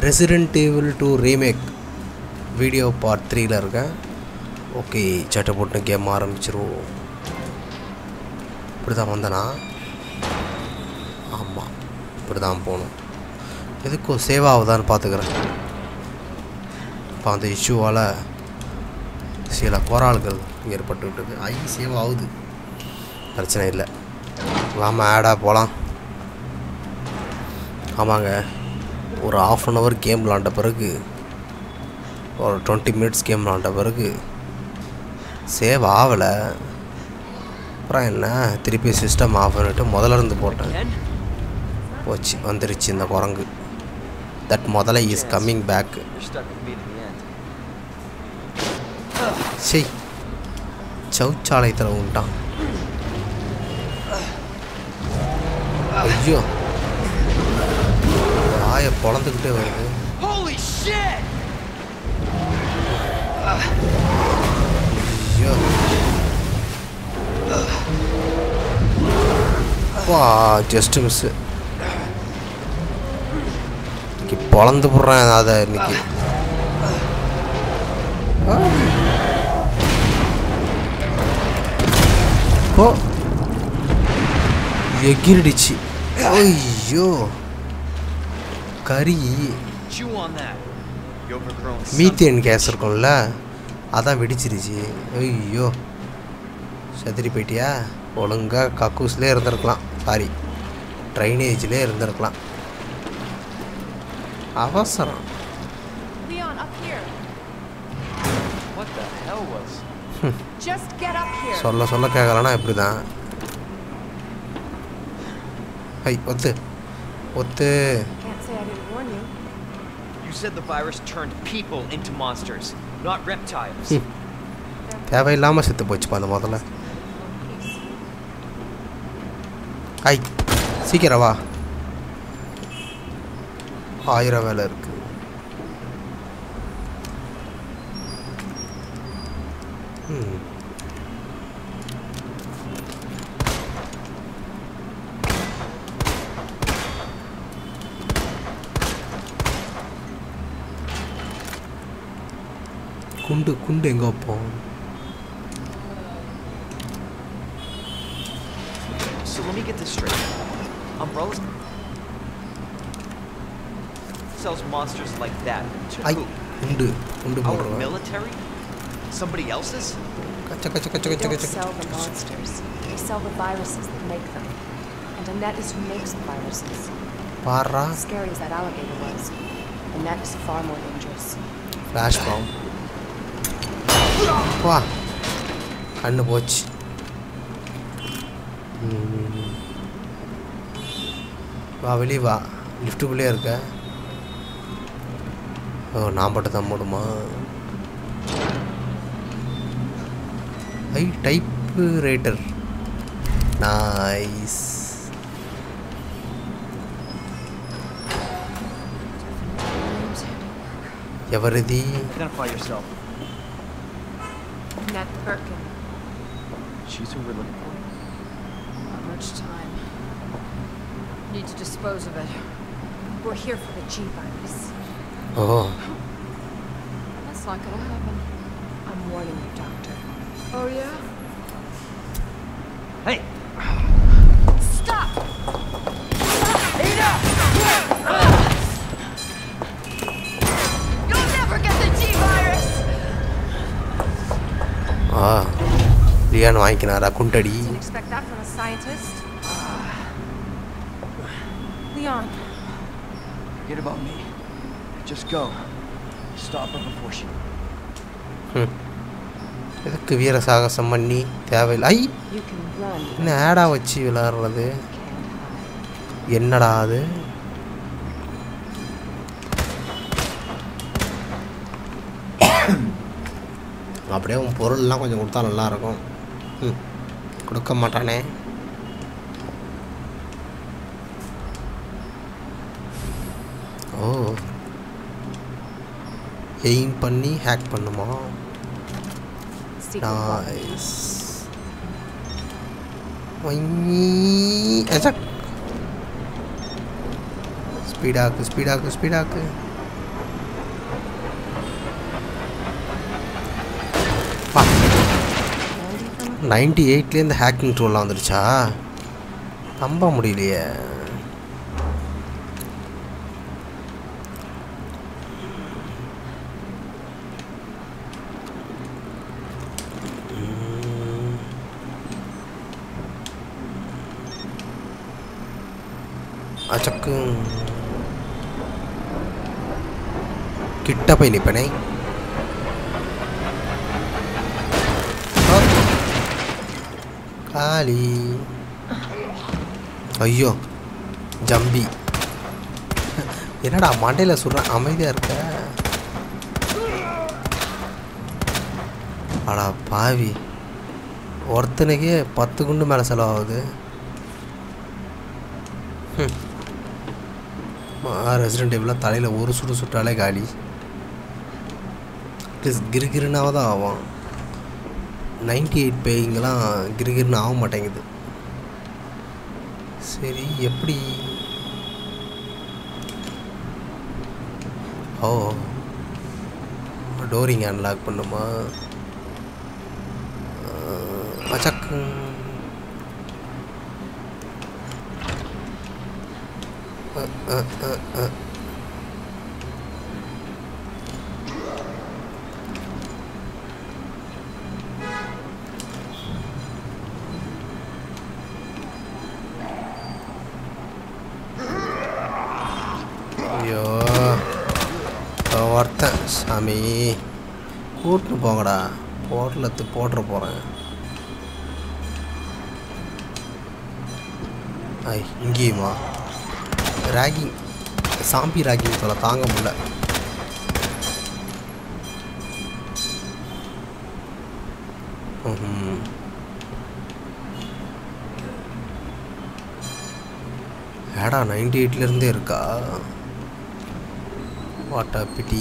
Resident evil two remake video part த்ரீல இருக்கேன் okay சட்டை போட்டு கேம் ஆரம்பிச்சிருவோம் இப்படி தான் வந்தனா ஆமாம் இப்படி தான் போகணும் எதுக்கும் சேவ் ஆகுதான்னு பார்த்துக்கிறேன் இப்போ அந்த இஷ்யூவால் சில கோரால்கள் ஏற்பட்டு விட்டது ஐ சேவ் ஆகுது பிரச்சனை இல்லை வாம ஆடாக போகலாம் ஆமாங்க ஒரு ஆஃப் அன் ஹவர் கேம் விளாண்ட பிறகு ஒரு டுவெண்ட்டி மினிட்ஸ் கேம் விளாண்ட பிறகு சேவ் ஆகலை அப்புறம் என்ன திருப்பி சிஸ்டம் ஆஃப் பண்ணிட்டு முதல்ல இருந்து போட்டேன் Ken? போச்சு வந்துருச்சு இந்த குரங்கு தட் முதல்ல is coming back You're stuck with me to the end. சை சவுச்சாலயத்தில் உண்டான் ஐயோ வாயை பொழந்துக்கிட்டே வருது Holy shit! ஐயோ வா ஜஸ்ட் மிஸ்ஸு இன்னைக்கு பொழந்து போடுறேன் அதை இன்னைக்கு ஆ. ஓ எகிரிடுச்சு ஐயோ கறி Chew on that. You overgrown son of a methane gas bitch. இருக்கும்ல அதான் வெடிச்சிருச்சு ஐயோ செதறி போயிட்டியா ஒழுங்காக கக்கூஸ்லேயே இருந்திருக்கலாம் சாரி ட்ரைனேஜ்லேயே இருந்திருக்கலாம் அவசரம் Leon, up here. What the hell was? Just get up here. சொல்ல சொல்ல கேட்கலன்னா இப்படி தான் ஐ ஒத்து ஒத்து Can't say I didn't warn you. You said the virus turned people into monsters, not reptiles. Hmm. தேவையில்லாமல் செத்து போச்சுப்பா அந்த முதல்ல ஐ சீக்கிரம் வா ஆயிரம் வேலை இருக்கு ம். குண்டு குண்டு எங்கே வைப்போம் So let me get this straight. Umbrellas sells monsters like that to I who? குண்டு குண்டு Our போடுறோம் military? Somebody else's? கச்ச கச்ச கச்ச We கச்ச don't கச்ச sell the monsters. We sell the viruses that make them. And Annette is who makes the viruses. பாடுறா As scary as that alligator was, Annette is far more dangerous. Flash bomb வா கண்ணு போச்சு ம். வா வெளியே வா லிஃப்ட்டுக்குள்ளே இருக்க ஓ நான் மட்டும் தான் மூடுமா ஐ டைப்பு ரேட்டர் நைஸ் ఎవరిది Identify yourself. Annette Perkin. She's who we're looking for. Not much time. Need to dispose of it. We're here for the G virus. ఓ That's not gonna happen. I'm warning you, Doctor. Oh, yeah? Hey! Stop! You'll never get the G virus! ஆ Leon வாங்கிக்கினாரா குண்டடி Didn't expect that from a scientist. Leon, Forget about me. Just go. Stop her before she. ம். எதுக்கு வீர சாகசம் பண்ணி தேவையில்லை ஐ you can run. என்ன ஆடா வச்சு விளாட்றது Can't hide. என்னடா அது அப்படியே உன் பொருள்லாம் கொஞ்சம் கொடுத்தா நல்லா இருக்கும் ம் கொடுக்க மாட்டானே ஓ எய்ம் பண்ணி ஹேக் பண்ணுமா Secret weapon. நைஸ் ஸ்பீடாக்கு ஸ்பீடாக்கு ஸ்பீடாக்கு நைன்டி எயிட்லேயே இந்த ஹேக்கிங் டூல்லாம் வந்துருச்சா நம்ப முடியலையே உம். அச்சக்கு கிட்ட போய் நிப்பனே காளி ஐயோ ஜம்பி என்னடா மண்டையில் சுடுறேன் அமைதியாக இருக்க அடா பாவி ஒருத்தனுக்கே பத்து குண்டு மேலே செலவாகுது ரெசிடென்ட் டேபிளாக தலையில் ஒரு சுடு சுட்டாலே காலி அட்லீஸ்ட் கிருகிருனாவது தான் ஆகும் நைன்டி எயிட் பேயிங்கெல்லாம் கிருகிருன்னு ஆக மாட்டேங்குது சரி எப்படி ஓ டோரிங் அன்லாக் பண்ணுமா அச்சக்கு அ, அ, அ, அ. ஐயோ இதோ ஒருத்தன் சாமி கூட்டின்னு போங்கடா போடலத்து போட்டுற போகிறேன் ஐ இங்கேயுமா ராகிங் சாம்பி ராகிங் சொல்ல தாங்க முடியல ம்ஹும். ஏடா நைன்டி எயிட்லேருந்தே இருக்கா வாட் அ பிடி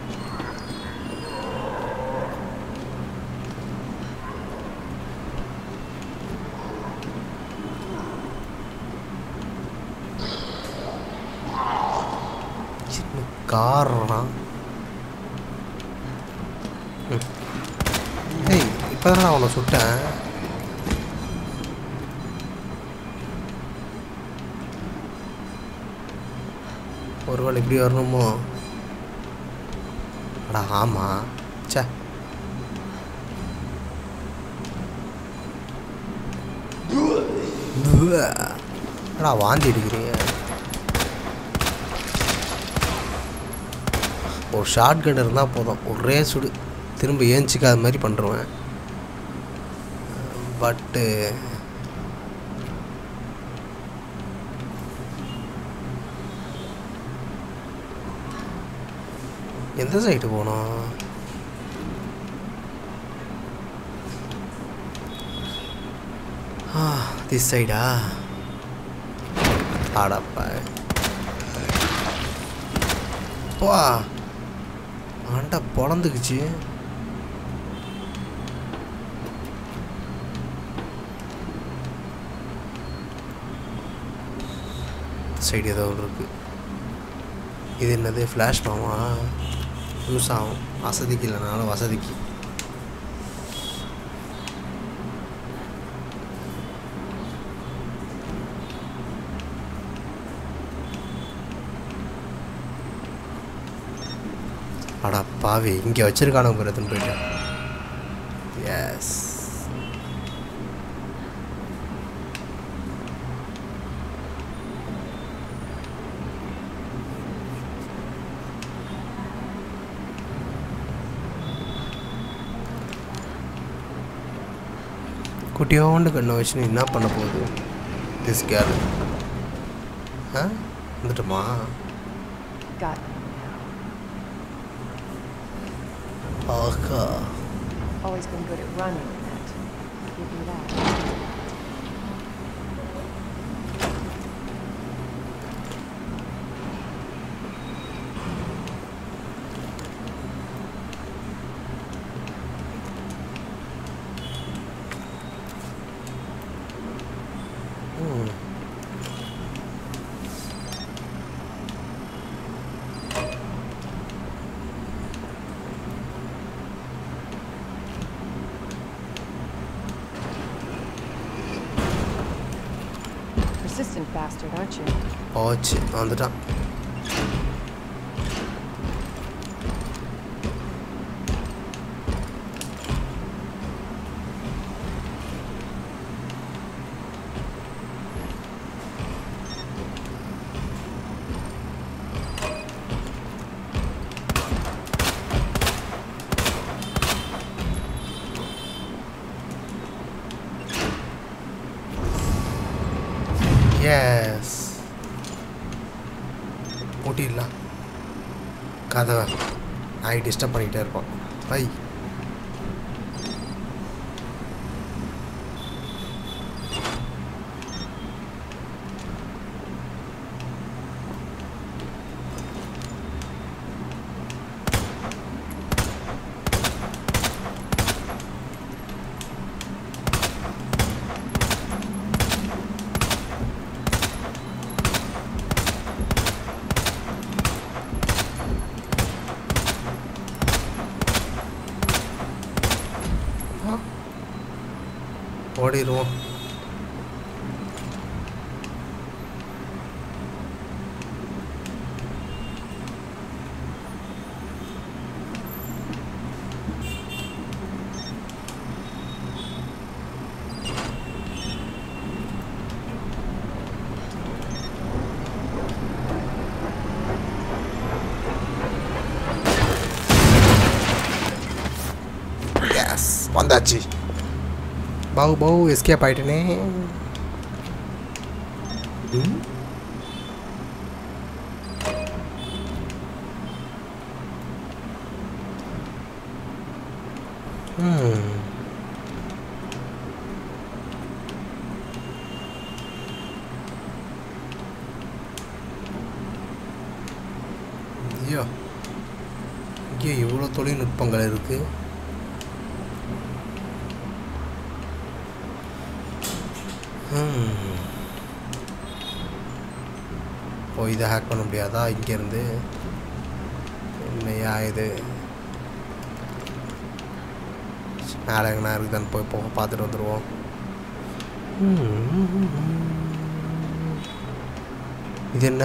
சின்ன காரணா ஏய் இப்போ தான் அவனை சுட்டேன் ஒருவேளை இப்படி வரணுமோ அடா ஆமாம் ச்சே அடா வாந்தி அடிக்கிறீங்க ஒரு ஷார்ட் கன் இருந்தால் போதும் ஒரே சுடு திரும்ப ஏஞ்சிக்காத மாதிரி பண்ணுருவேன் பட்டு எந்த சைடு போகணும் ஆ திஸ் சைடா ஆடப்பா பா ஆண்டா பொழந்துக்குச்சு சைடு ஏதோ ஒன்று இருக்கு இது என்னது ஃப்ளாஷ் பாமா யூஸ் ஆகும் வசதிக்கு இல்லைனாலும் வசதிக்கு அடா பாவி இங்கே வச்சிருக்கானு பிறத்துன்னு போயிட்டு எஸ் குட்டியோண்டு கண்ணை வச்சு நீ என்ன பண்ண போகுது திஸ் கேர் ஆ வந்துட்டுமா Got it. ஆஹா Always been good at running, Matt. Give you that. ம் patient bastard, aren't you? போச்சு வந்துட்டான் எஸ் ஓட்டிடலாம் கதவை நாய் டிஸ்டர்ப் பண்ணிக்கிட்டே இருப்பான் பை ஓடிடுவோம் எஸ் வந்தாச்சு பாவு பாவு எஸ்கேப் ஆயிட்டனே ம்? ம். ஐயோ இங்கே இவ்வளோ தொழில்நுட்பங்கள் இருக்குது ஹம். ஓ இதை ஹேக் பண்ண முடியாதா இங்கேருந்து என்னையா இது மேலே எங்கன்னா இருக்குதான்னு போய் போக பார்த்துட்டு வந்துடுவோம் ஹம். இது என்ன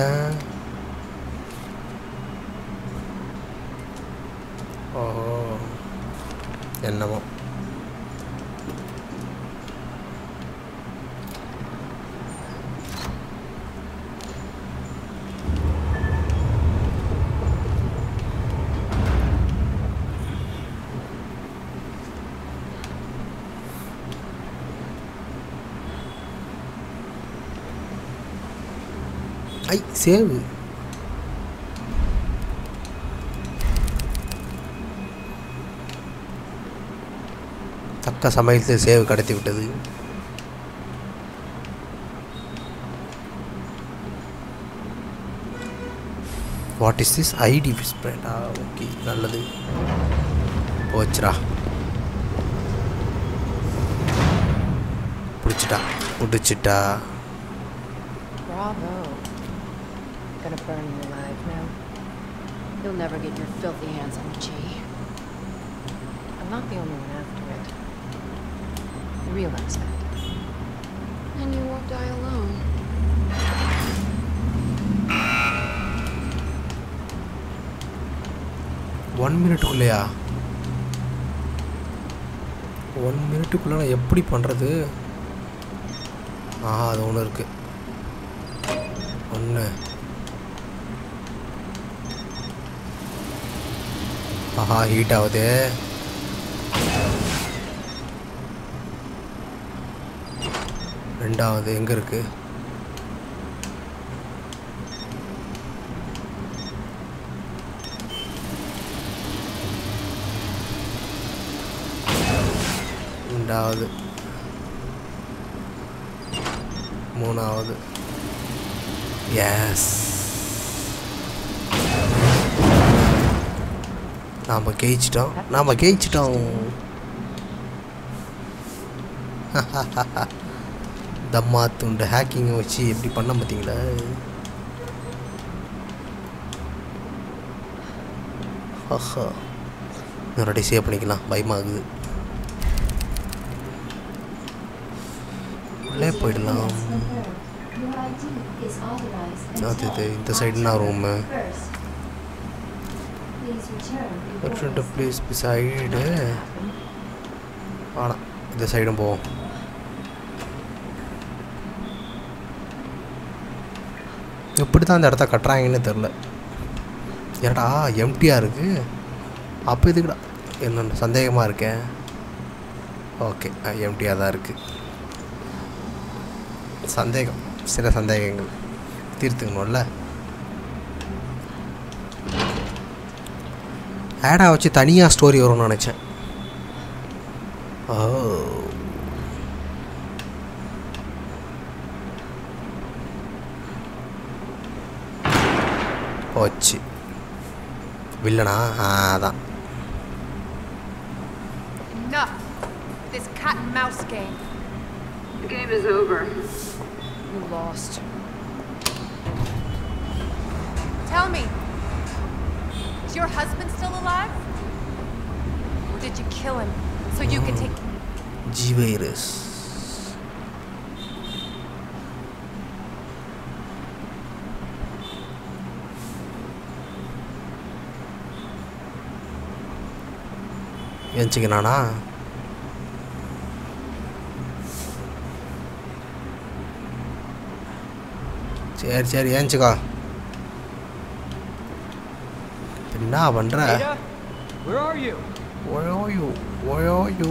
ஓஹோ என்னமோ ஐ சேவு தக்க சமயத்தில் சேவு கடத்தி விட்டது வாட் இஸ் திஸ் ஐடி ஸ்ப்ரெண்டா ஓகே நல்லது போச்சுடா பிடிச்சிட்டா பிடிச்சிட்டா Bravo. Gonna burn you alive now. You'll never get your filthy hands on G. I'm not the only one after it. You realize that. And you won't die alone. One மினிட்டுக்குள்ளேயா one மினிட்டுக்குள்ளே நான் எப்படி பண்ணுறது ஆ அது ஒன்று இருக்குது ஒன்று ஆஹா heat ஆகுது ரெண்டாவது எங்கே இருக்குது ரெண்டாவது மூணாவது எஸ் நாம் ஜெயிச்சிட்டோம் நாம் ஜெயிச்சிட்டோம் தம்மா துண்டு ஹேக்கிங்கை வச்சு எப்படி பண்ண பார்த்தீங்களா ஆஹா இன்னொரு சேவ் பண்ணிக்கலாம் பயமாகுது உள்ளே போயிடலாம் Your ID is authorized அது இது until இந்த சைடுனா room first. Please return before ரெண்டு ப்ளேஸ் சைடு ஆனால் இந்த சைடும் போவோம் எப்படி தான் அந்த இடத்த கட்டுறாங்கன்னு தெரில ஏடா எம்டியாக இருக்குது அப்போ இதுக்குடா என்ன சந்தேகமாக இருக்கேன் ஓகே எம்டியாக தான் இருக்குது சந்தேகம் சில சந்தேகங்கள் தீர்த்துக்கணும்ல ஆடாக வச்சு தனியாக ஸ்டோரி வரும்னு நினச்சேன் ஓ போச்சு வில்லனா ஆ அதான் Enough! This cat and mouse game. The game is over. You lost. Tell me, is your husband still alive? Or did you kill him so you can take. G virus ஏஞ்சிக்கணானா சரி சரி ஏஞ்சிக்கோ என்ன பண்ணுற Ada, where are you? ஓயோயோ ஓயோயோ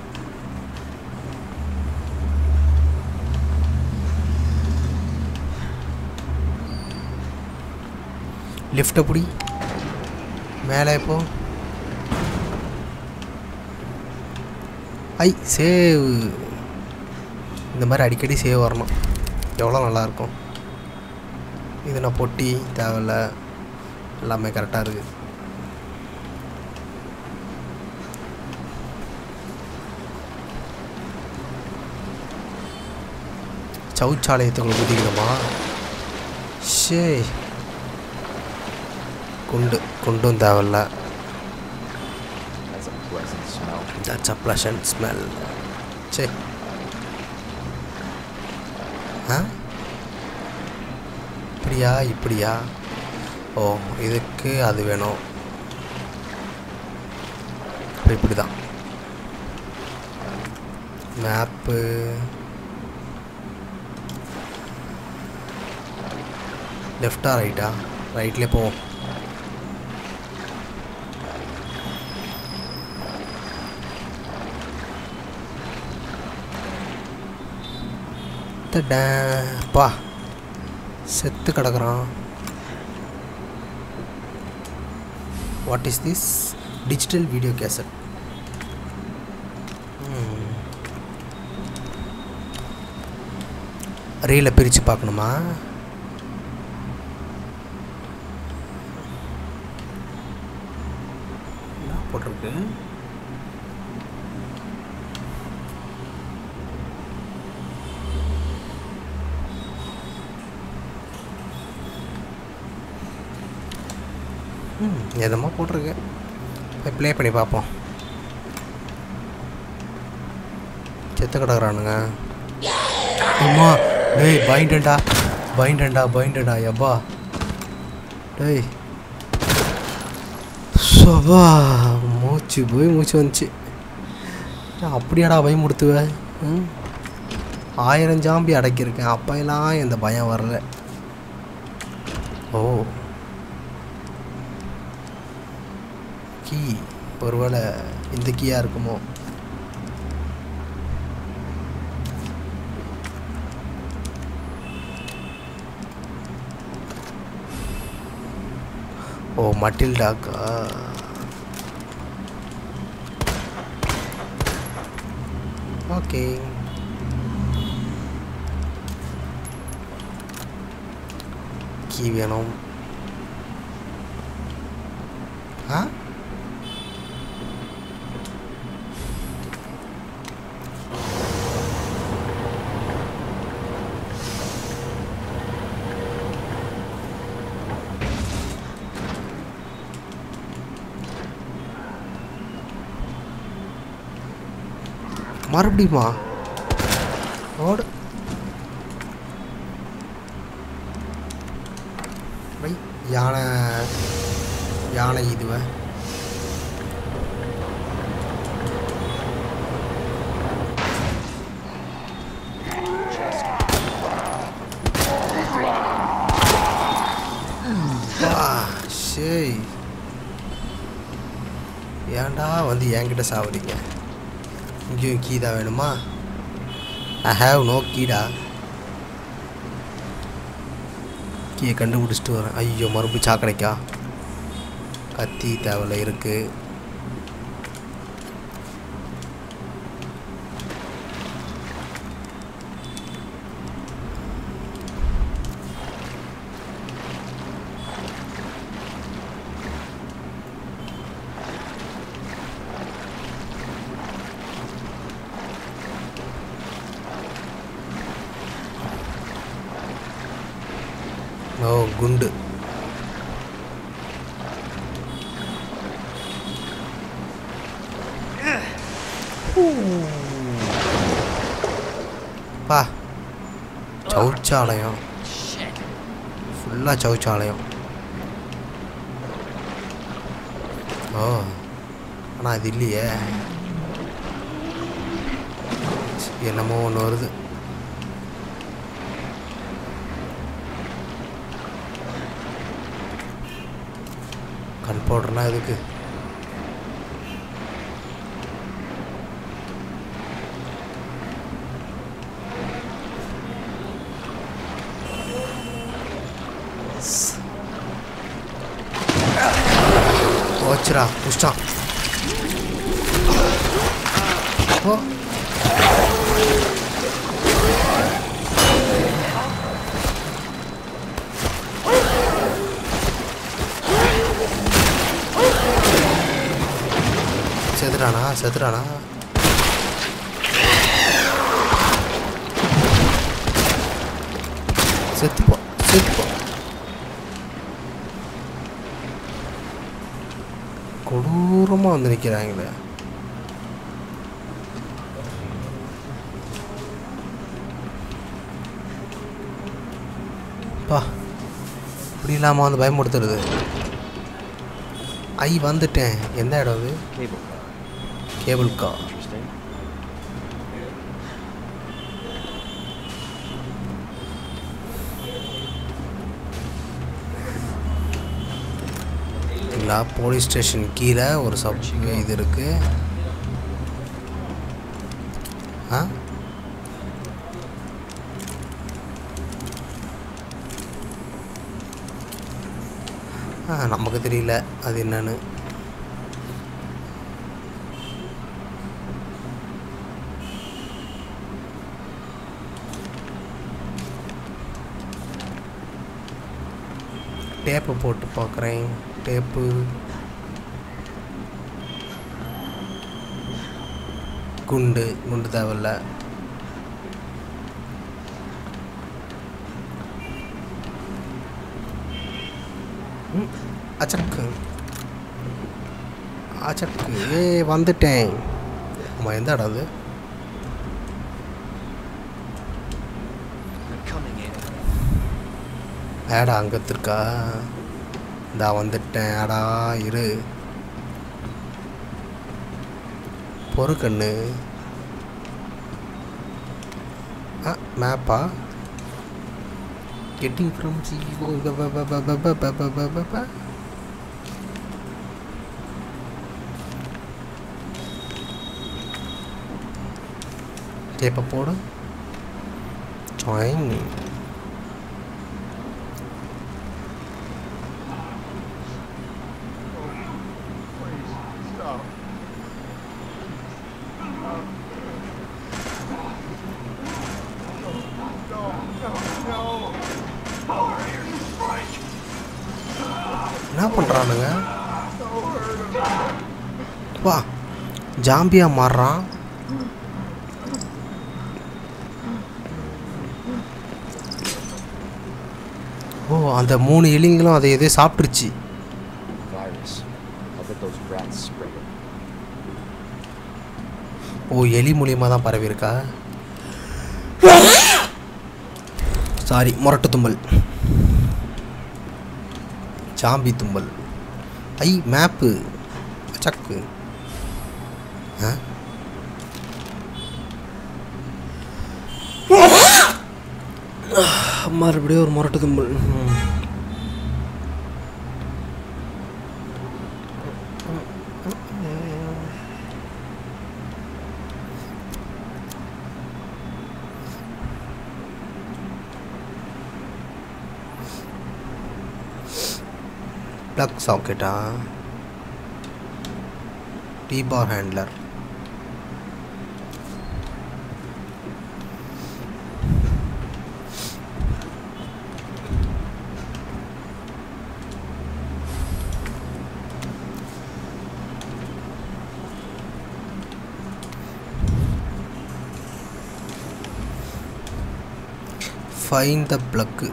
லிஃப்ட்டை பிடி மேலே போ ஐ save இந்த மாதிரி அடிக்கடி சேவ் வரணும் எவ்வளோ நல்லாயிருக்கும் இது நான் பொட்டி தேவையில்ல எல்லாமே கரெக்டாக இருக்குது சவுச்சாலயத்துக்குள்ள குதிக்கணுமா ஷே குண்டு குண்டும் தேவையில்ல That's a pleasant smell. That's a pleasant smell சே ஆ இப்படியா இப்படியா ஓ இதுக்கு அது வேணும் இப்போ இப்படி தான் மேப்பு லெஃப்டா ரைட்டா ரைட்லேயே போவோம் பா செத்து கிடக்குறான் what is this digital video cassette ரீலை பிரித்து பார்க்கணுமா என்ன போட்டிருக்கு ம் எதமா போட்டிருக்கு போய் ப்ளே பண்ணி பார்ப்போம் செத்து கிடக்குறானுங்க அம்மா டேய் பைண்டண்டா பைண்டண்டா பைண்டண்டா எப்பா டேய் சபா மூச்சு போய் மூச்சு வந்துச்சு ஏன் அப்படியாடா பயமுடுத்துவ ம் ஆயிரம் ஜாம்பி அடக்கியிருக்கேன் அப்போலாம் எந்த பயம் வரல ஓ கீ ஒருவேளை இந்த கீயா இருக்குமோ ஓ மட்டில்டாக்கா ஓகே கீ வேணும் ஆ மறுபடியுமா ஓடு யானை இதுவை வா, ஷேய் ஏன்டா வந்து என்கிட்ட சாவறீங்க இங்கேயும் கீ தான் வேணுமா ஐ ஹேவ் நோ கீடா கீயை கண்டுபிடிச்சிட்டு வரேன் ஐயோ மறுபடியும் சாக்கடைக்கா கத்தி தேவையில்ல இருக்கு ஓ குண்டு பா சௌச்சாலயம் ஃபுல்லாக சௌச்சாலயம் ஓ ஆனால் அது இல்லையே என்னமோ ஒன்று வருது கண் பவுடர்லாம் எதுக்கு போச்சுடா புஷ்டான் ஓ செத்துறானா செத்துறானா செத்துப்போ செத்துப்போ கொடூரமாக வந்து நிற்கிறாங்களே பா இப்படி இல்லாமல் வந்து பயமுடுத்துறது ஐ வந்துட்டேன் எந்த இடம் அது Cable. கேபிள் கா Interesting. இல்லை போலீஸ் ஸ்டேஷன் கீழே ஒரு சப் இது இருக்கு ஆ ஆ நமக்கு தெரியல அது என்னன்னு டேப்பு போட்டு பார்க்குறேன் டேப்பு குண்டு குண்டு தேவையில்ல ம், அச்சக்கு அச்சக்கு ஏ வந்துட்டேன் ஆமாம் எந்த இடம் அது I'm coming in. ஏடா அங்கே இருக்கா இந்தா வந்துட்டேன் ஏடா இரு பொறுக்கண்ணு ஆ மேப்பா கெட்டிங் ஃப்ரம் டேப்பை போடு ஜாயின் என்ன பண்ணுறானுங்க வா ஜாம்பியா மாறுறான் ஓ அந்த மூணு எலிங்களும் அதை எதோ சாப்பிட்டுருச்சு Virus. I'll bet those rats sprayed it. ஓ எலி மூலியமாக தான் பரவி இருக்கா சாரி முரட்டு தும்மல் சாம்பி தும்மல் ஐ மேப்பு சக்கு ஆ மறுபடியும் ஒரு முரட்டு தும்பல் ம். ப்ளக் சாக்கெட்டா டீ பார் ஹேண்ட்லர் ஃபைன் த ப்ளக்கு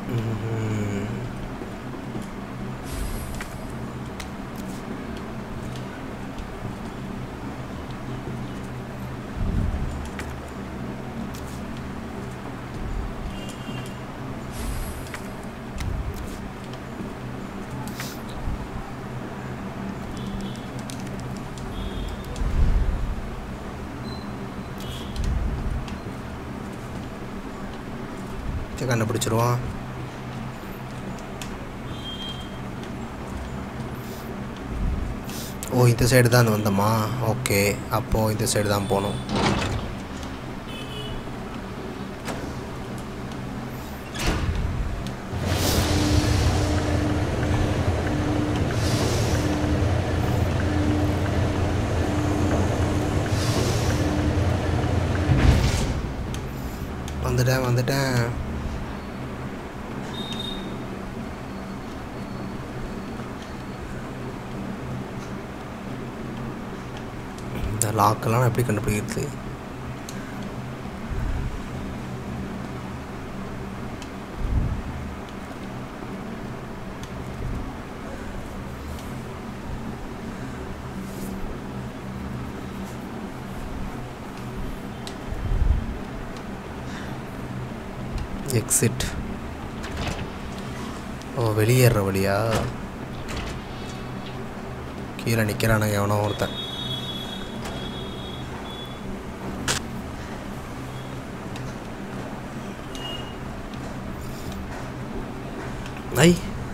சரி கண்டுபிடிச்சிருவான் ஓ இந்த சைடு தான் வந்தோமா ஓகே அப்போது இந்த சைடு தான் போகணும் வந்துட்டேன் வந்துட்டேன் இந்த லாக்கெல்லாம் நான் எப்படி கண்டுபிடிக்கிறது எக்ஸிட் ஓ வெளியேற வழியா கீழே நிற்கிறானுங்க எவனோ ஒருத்தன் ஐ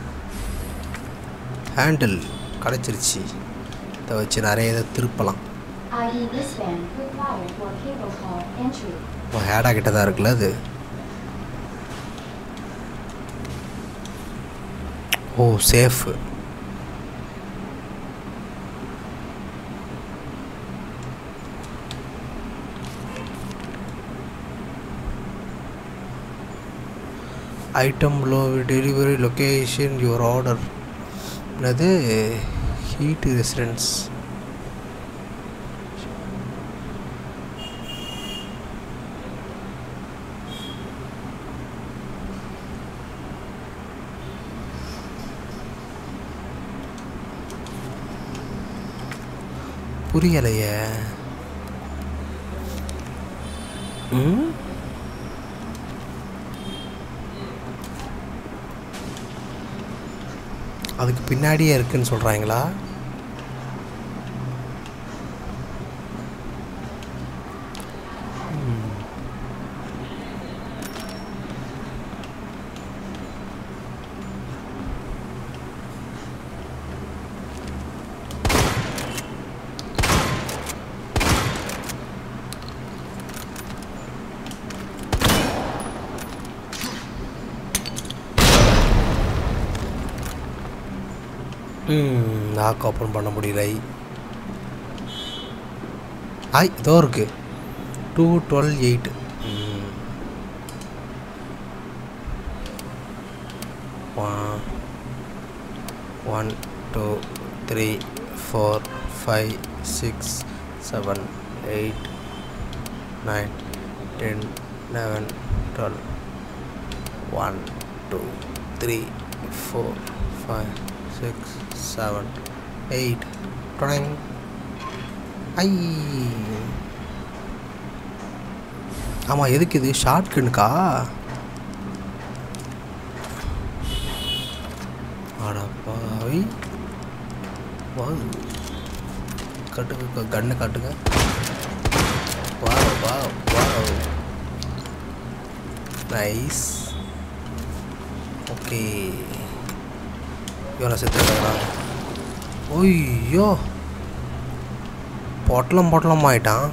ஹேண்டில் கிடச்சிருச்சு இதை வச்சு நிறைய இதை திருப்பலாம் IE wristband required for cable car entry. ஓ ஹேடா கிட்ட தான் இருக்குல்ல அது ஓ சேஃபு ஐட்டம் லோ டெலிவரி லொக்கேஷன் யுவர் ஆர்டர் என்னது ஹீட் ரெசிடென்ஸ் புரியலையே ம் அதுக்கு பின்னாடியே இருக்குன்னு சொல்கிறாங்களா லாக் ஓப்பன் பண்ண முடியல ஆய் இதோ இருக்கு two twelve eight one two three four five six seven eight nine ten eleven twelve one two three four five six seven eight டொடங் ஐ ஆமாம் எதுக்கு இது ஷார்ட் கண்ணுக்கா அடப்பாவி வா கட்டுங்க கண்ணு காட்டுங்க வா வா வா நைஸ் ஓகே இவனை செத்துக்கிறான் ஒய்யோ பொட்டலம் பொட்டலம் ஆயிட்டான்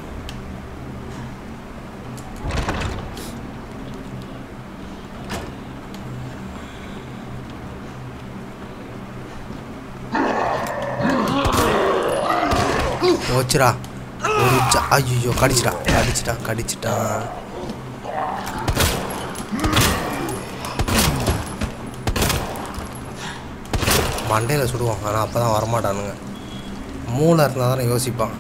போச்சுடா ஒரு ஐயோ கடிச்சிட்டான் கடிச்சிட்டான் கடிச்சிட்டான் மண்டையில் சுடுவான் ஆனால் அப்போ தான் வரமாட்டானுங்க மூளை இருந்தால் தானே யோசிப்பான்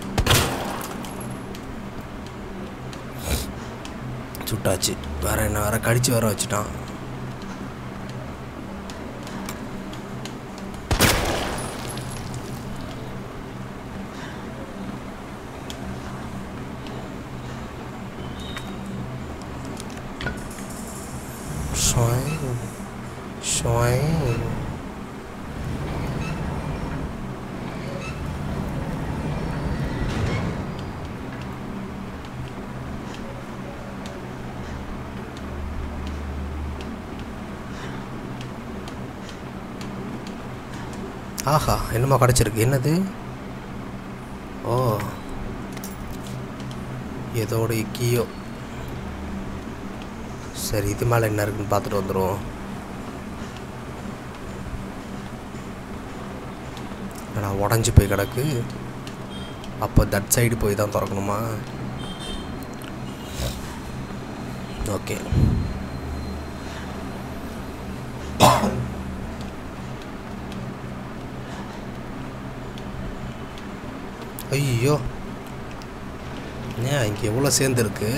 சுட்டாச்சு வேற என்ன வேற கடிச்சு வேற வச்சுட்டான் Shine, shine. ஆஹா என்னமா கிடச்சிருக்கு என்னது ஓ ஏதோட கீயோ சரி இது மேலே என்ன இருக்குன்னு பார்த்துட்டு வந்துடுவோம் நான் உடஞ்சி போய் கிடக்கு அப்போ தட் சைடு போய் தான் திறக்கணுமா ஓகே ஐயோ ஏன் இங்கே எவ்வளோ சேர்ந்துருக்கு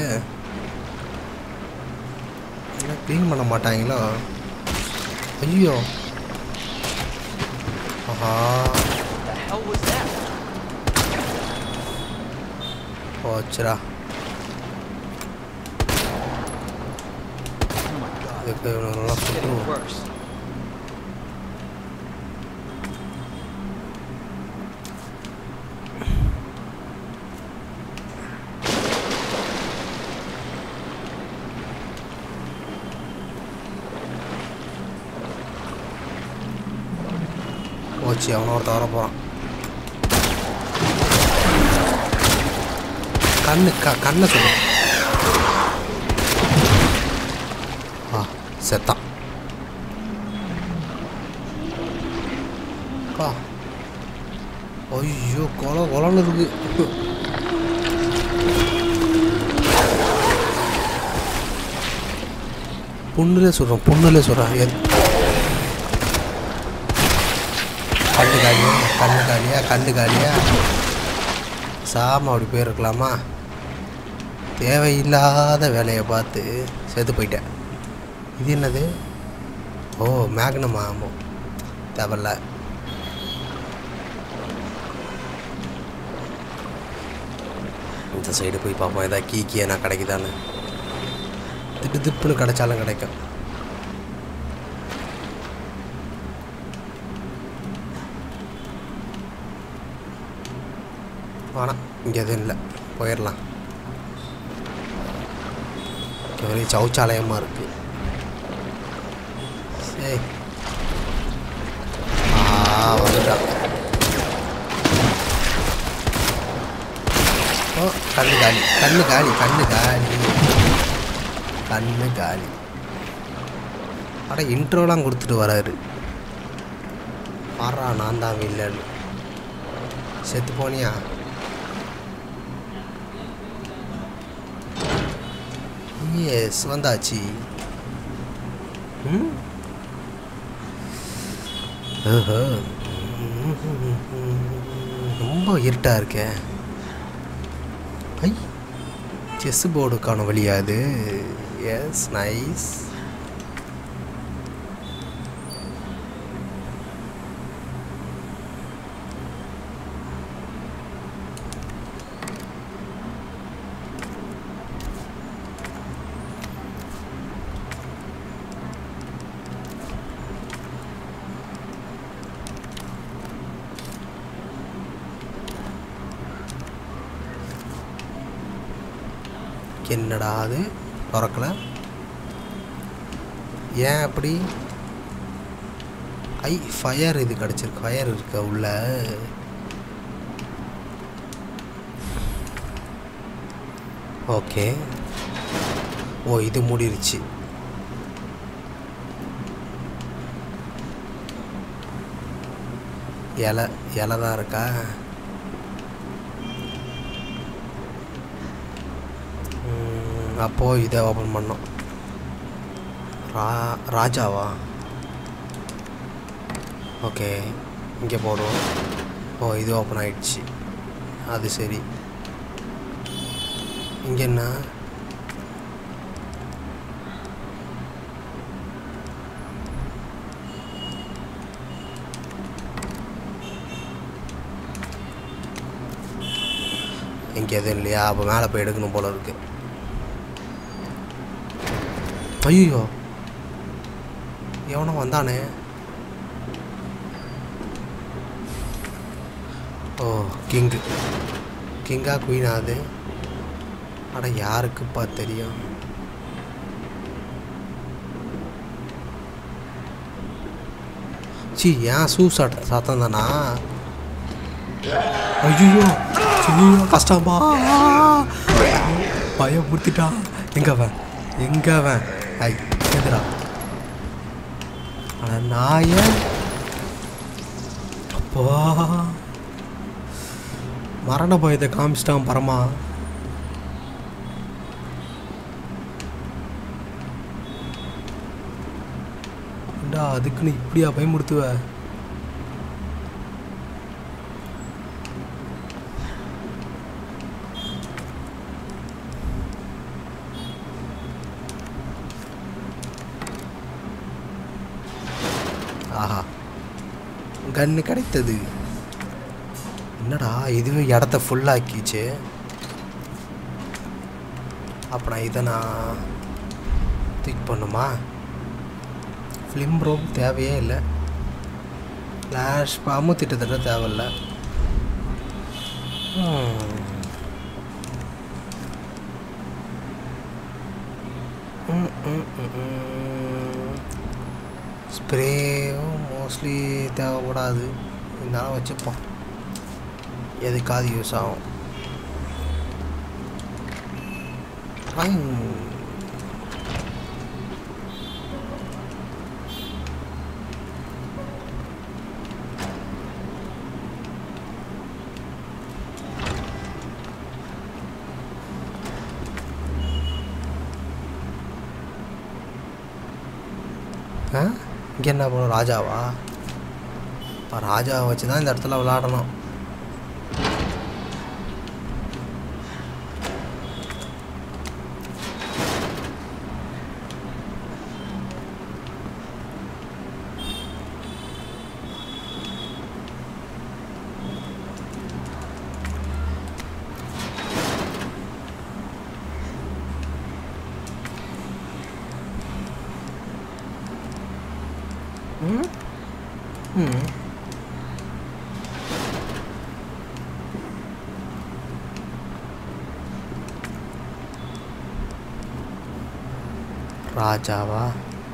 என்ன க்ளீன் பண்ண மாட்டாங்களோ ஐயோ ஆஹா The hell was that? போச்சுடா Oh my god. இதுக்கு இவனுங்களெல்லாம் It's getting சுட்டுருவோம் worse. போச்சு அவனை ஒருத்த வர போகிறான் கண்ணு க கண்ணை சொல்லு ஆ செத்தான் பா ஐயோ கொலை கொலன்னு இருக்கு புண்ணுலே சொல்கிறேன் புண்ணுலே சொல்கிறேன் எத் கண்ணு காலியா கண்ணு காலியா கண்ணு காலியா சாம அப்படி போயிருக்கலாமா தேவையில்லாத வேலையை பார்த்து செத்து போயிட்டேன் இது என்னது ஓ மேக்னம் ஆமோ தேவையில்ல இந்த சைடு போய் பார்ப்போம் ஏதாவது கீ கீ என்ன கிடைக்குதான்னு திட்டு திப்புன்னு கிடைச்சாலும் கிடைக்கும் வேணாம் இங்கே எதுவும் இல்லை போயிடலாம் இங்க ஒரே சௌச்சாலயமாக இருக்கு சரி ஆ வந்துட்டான் ஓ கண்ணு காலி கண்ணு காலி கண்ணு காலி கண்ணு காலி அட இன்ட்ரோலாம் கொடுத்துட்டு வராரு பாரா நான் தான் வில்லன்னு செத்து போனியா எஸ் வந்தாச்சு ம் ஓஹோ ரொம்ப இருட்டாக இருக்கே ஐ செஸ் போர்டுக்கான வழியா அது எஸ் நைஸ் என்னடா அது திறக்கல ஏன் அப்படி ஐ ஃபயர் இது கிடச்சிருக்கு ஃபயர் இருக்க உள்ள ஓகே ஓ இது மூடிருச்சு இலை இலை தான் இருக்கா ம், அப்போ இதை ஓப்பன் பண்ணோம் ரா ராஜாவா ஓகே இங்கே போடுவோம் ஓ இது ஓப்பன் ஆயிடுச்சு அது சரி இங்கே என்ன இங்கே எதுவும் இல்லையா அப்போ மேலே போய் எடுக்கணும் போல இருக்கு ஐயோ எவனோ வந்தானே ஓ கிங்கு கிங்கா குயினா அது அட யாருக்குப்பா தெரியும் சி ஏன் ஷூ சட்ட சத்தம் தானா ஐயோ ஐயோ கஷ்டமா பயம் முடித்திட்டா எங்க அவன் எங்க அவன் ஐ எதிரா ஆனா நாய அப்பா மரண பயத்தை காமிச்சிட்டான் பரமா ஏண்டா அதுக்குன்னு இப்படியா பயமுடுத்துவ ஆஹா கன்று கிடைத்தது என்னடா இதுவே இடத்த ஃபுல்லாக்கிச்சு அப்போ நான் இதை நான் திக் பண்ணுமா ஃபிலிம் ரோம் தேவையே இல்லை ஃப்ளாஷ் பாம்பு திட்டத்தட்ட தேவையில்ல ஸ்ப்ரேவும் மோஸ்ட்லி தேவைப்படாது இருந்தாலும் வச்சுப்போம் எதுக்காவது யூஸ் ஆகும் ஐ. ஆ இங்கே என்ன பண்ணும் ராஜாவா இப்போ ராஜாவை வச்சு தான் இந்த இடத்துல விளாடணும் ம் ம் ராஜாவா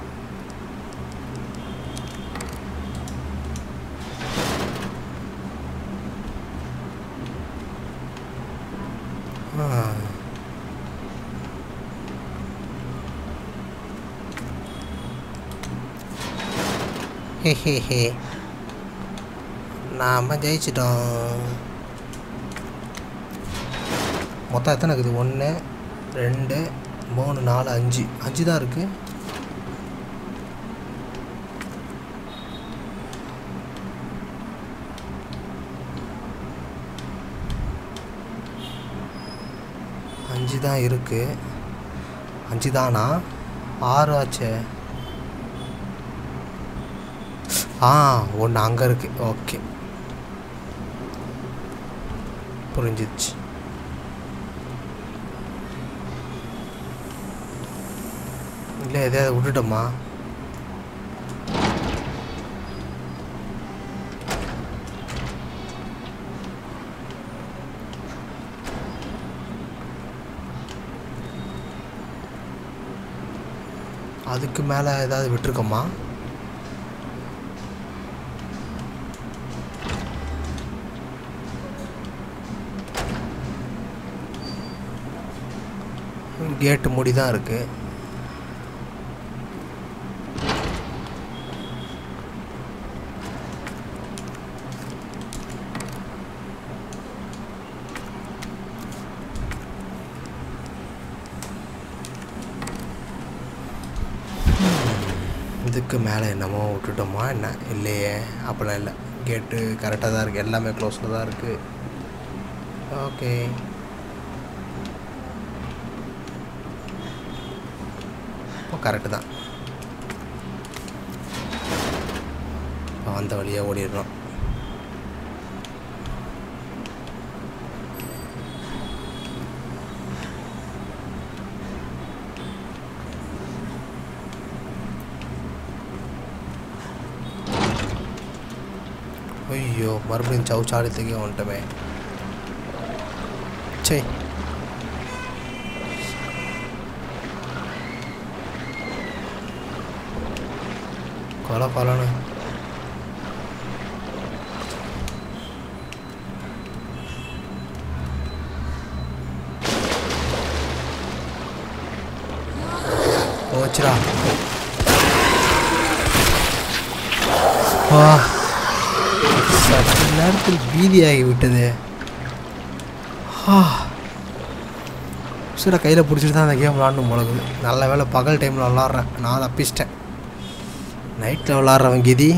ஆ ஹே நாம் ஜெயிச்சிட்டோம் மொத்தம் எத்தனை இருக்குது ஒன்று ரெண்டு மூணு நாலு அஞ்சு அஞ்சு தான் இருக்குது அஞ்சு தான் இருக்குது அஞ்சு தானா ஆறு ஆச்சே ஆ ஒன்று அங்கே இருக்கு ஓகே புரிஞ்சிச்சு இல்லை எதையாவது விட்டுட்டோமா அதுக்கு மேலே ஏதாவது விட்டுருக்கோமா கேட்டு மூடி தான் இருக்குது இதுக்கு மேலே என்னமோ விட்டுட்டோமா என்ன இல்லையே அப்படிலாம் இல்லை கேட்டு கரெக்டாக தான் இருக்குது எல்லாமே க்ளோஸில் தான் இருக்குது ஓகே இப்போ கரெக்டு தான் இப்போ வந்த வழியாக ஓடிடுறோம் ஐயோ மறுபடியும் சவுச்சாலத்துக்கே வந்துட்டோமே சே கொலை கொலன்னு போச்சுடா வா சற்று நேரத்தில் பீதியாகி விட்டது சில கையில் பிடிச்சிட்டு தான் அந்த கேம் விளாடணும் போலகுது நல்ல வேளை பகல் டைமில் விளாட்றேன் நான் தப்பிச்சிட்டேன் நைட்டில் விளாட்றவன் கீதி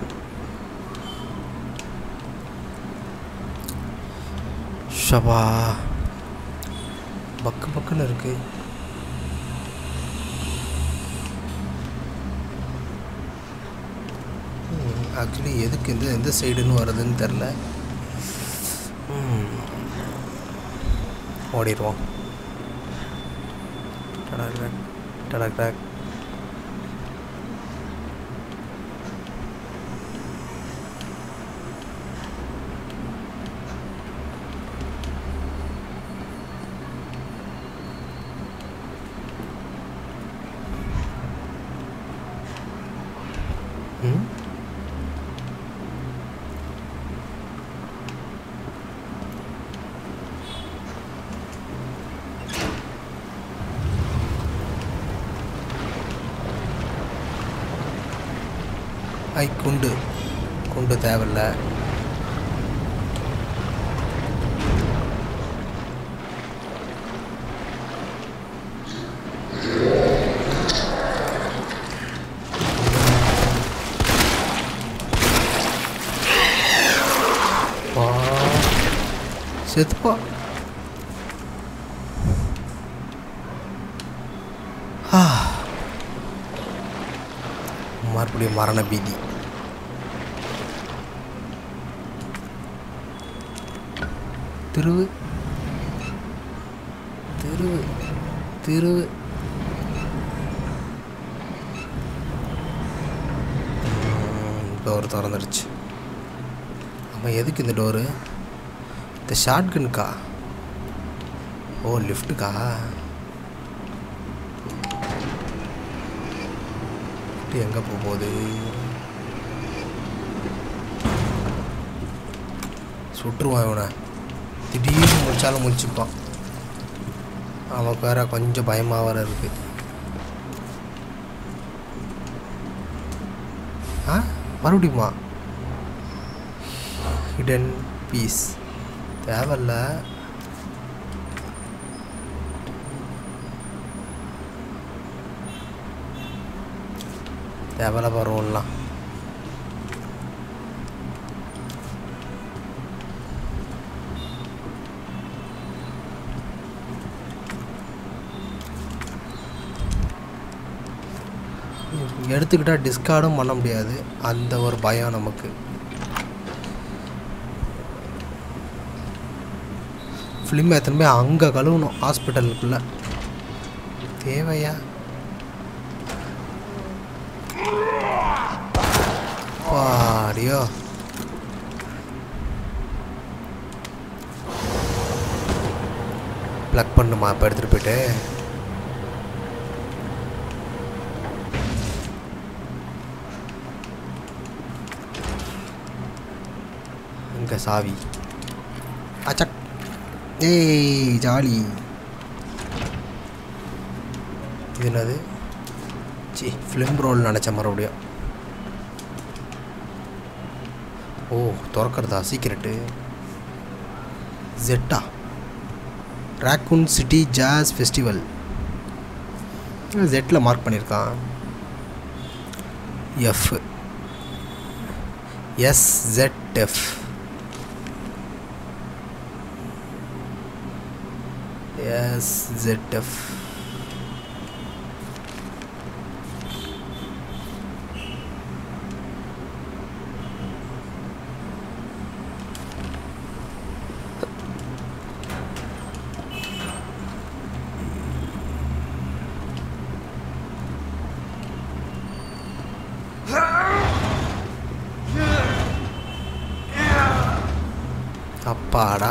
ஷபா பக்கு பக்குன்னு இருக்கு ஆக்சுவலி எதுக்கு இந்த எந்த சைடுன்னு வருதுன்னு தெரில ஓடிடுவோம் டடக் டக், டடக் டக். ம் ஐ குண்டு குண்டு தேவையில்ல வா. செத்துப்பா ஆ. மறுபடியும் மரண பீதி திருவு திருவு திருவு டோர் திறந்துடுச்சு ஆமாம் எதுக்கு இந்த டோரு இந்த ஷார்ட்கனுக்கா ஓ லிஃப்ட்டுக்கா லிஃப்ட் எங்கே போக போகுது சுட்டுருவான் இவனை திடீர்னு முடிச்சாலும் முடிச்சுப்பான் அவனுக்கு வேற கொஞ்சம் பயமாக வேற இருக்கு ஆ மறுபடியுமா ஹிடன் பீஸ் தேவையில்ல தேவையில்ல பரவாயில்லாம் எடுத்துக்கிட்டால் டிஸ்கார்டும் பண்ண முடியாது அந்த ஒரு பயம் நமக்கு ஃபிலிம் எத்தனை போய் அங்கே கழுவணும் ஹாஸ்பிட்டலுக்குள்ள தேவையா பாடியோ ப்ளக் பண்ணுமா இப்போ எடுத்துகிட்டு போயிட்டு இங்கே சாவி அச்சக் ஏய் ஜாலி இது என்னது சி ஃபிலிம் ரோல் நினச்ச மறுபடியும் ஓ திறக்கிறதா சீக்கிரட்டு ஜெட்டா ராக்கூன் சிட்டி ஜாஸ் ஃபெஸ்டிவல் ஜெட்டில் மார்க் பண்ணியிருக்கான் F S Z F S Z F அப்பாடா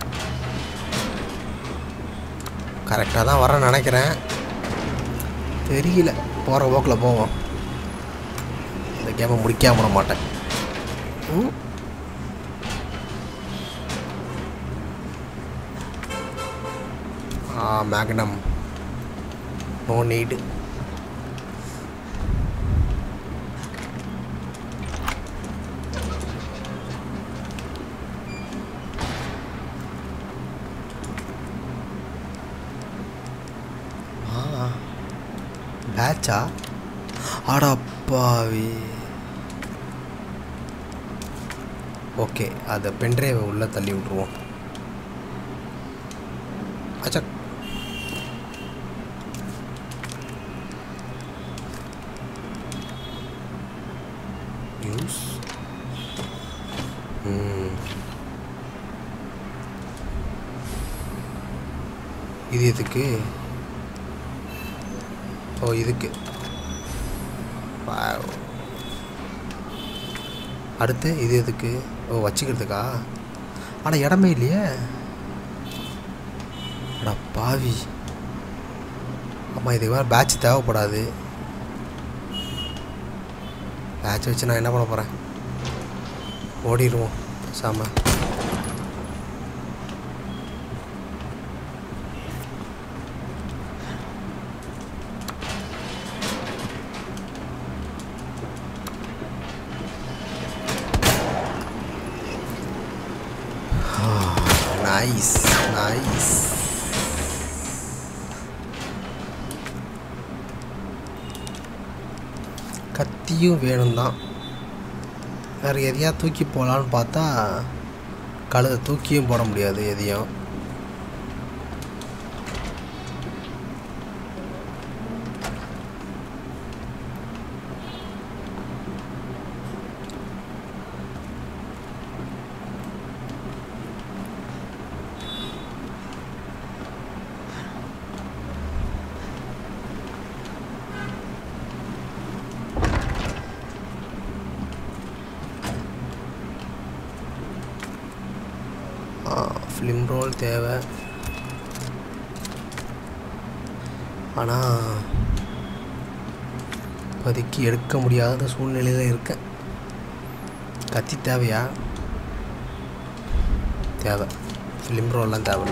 கரெக்டாக தான் வரேன்னு நினைக்கிறேன் தெரியல போகிற போக்கில் போவோம் இந்த கேமை முடிக்காம விட மாட்டேன் ம். ஆ மேக்னம் நோ நீடு ஆ பேட்சா அடப்பாவி ஓகே அதை பென்ட்ரைவை உள்ளே தள்ளி விட்ருவோம் அச்சா யூஸ் ம் இது எதுக்கு ஓ இதுக்கு Wow. அடுத்து இது எதுக்கு ஓ வச்சுக்கிறதுக்கா ஆனால் இடமே இல்லையே அட பாவி ஆமாம் இதுக்கு மேலே பேட்ச் தேவைப்படாது பேட்ச் வச்சு நான் என்ன பண்ண போகிறேன் ஓடிடுவோம் சாம நைஸ் நைஸ் கத்தியும் வேணும் தான் வேறு எதையா தூக்கி போகலான்னு பார்த்தா கழுதை தூக்கியும் போட முடியாது எதையும் ஃபிலிம் ரோல் தேவை ஆனால் இப்போதைக்கு எடுக்க முடியாத சூழ்நிலையில் இருக்கேன் கத்தி தேவையா தேவை ஃபிலிம் ரோல்லாம் தேவை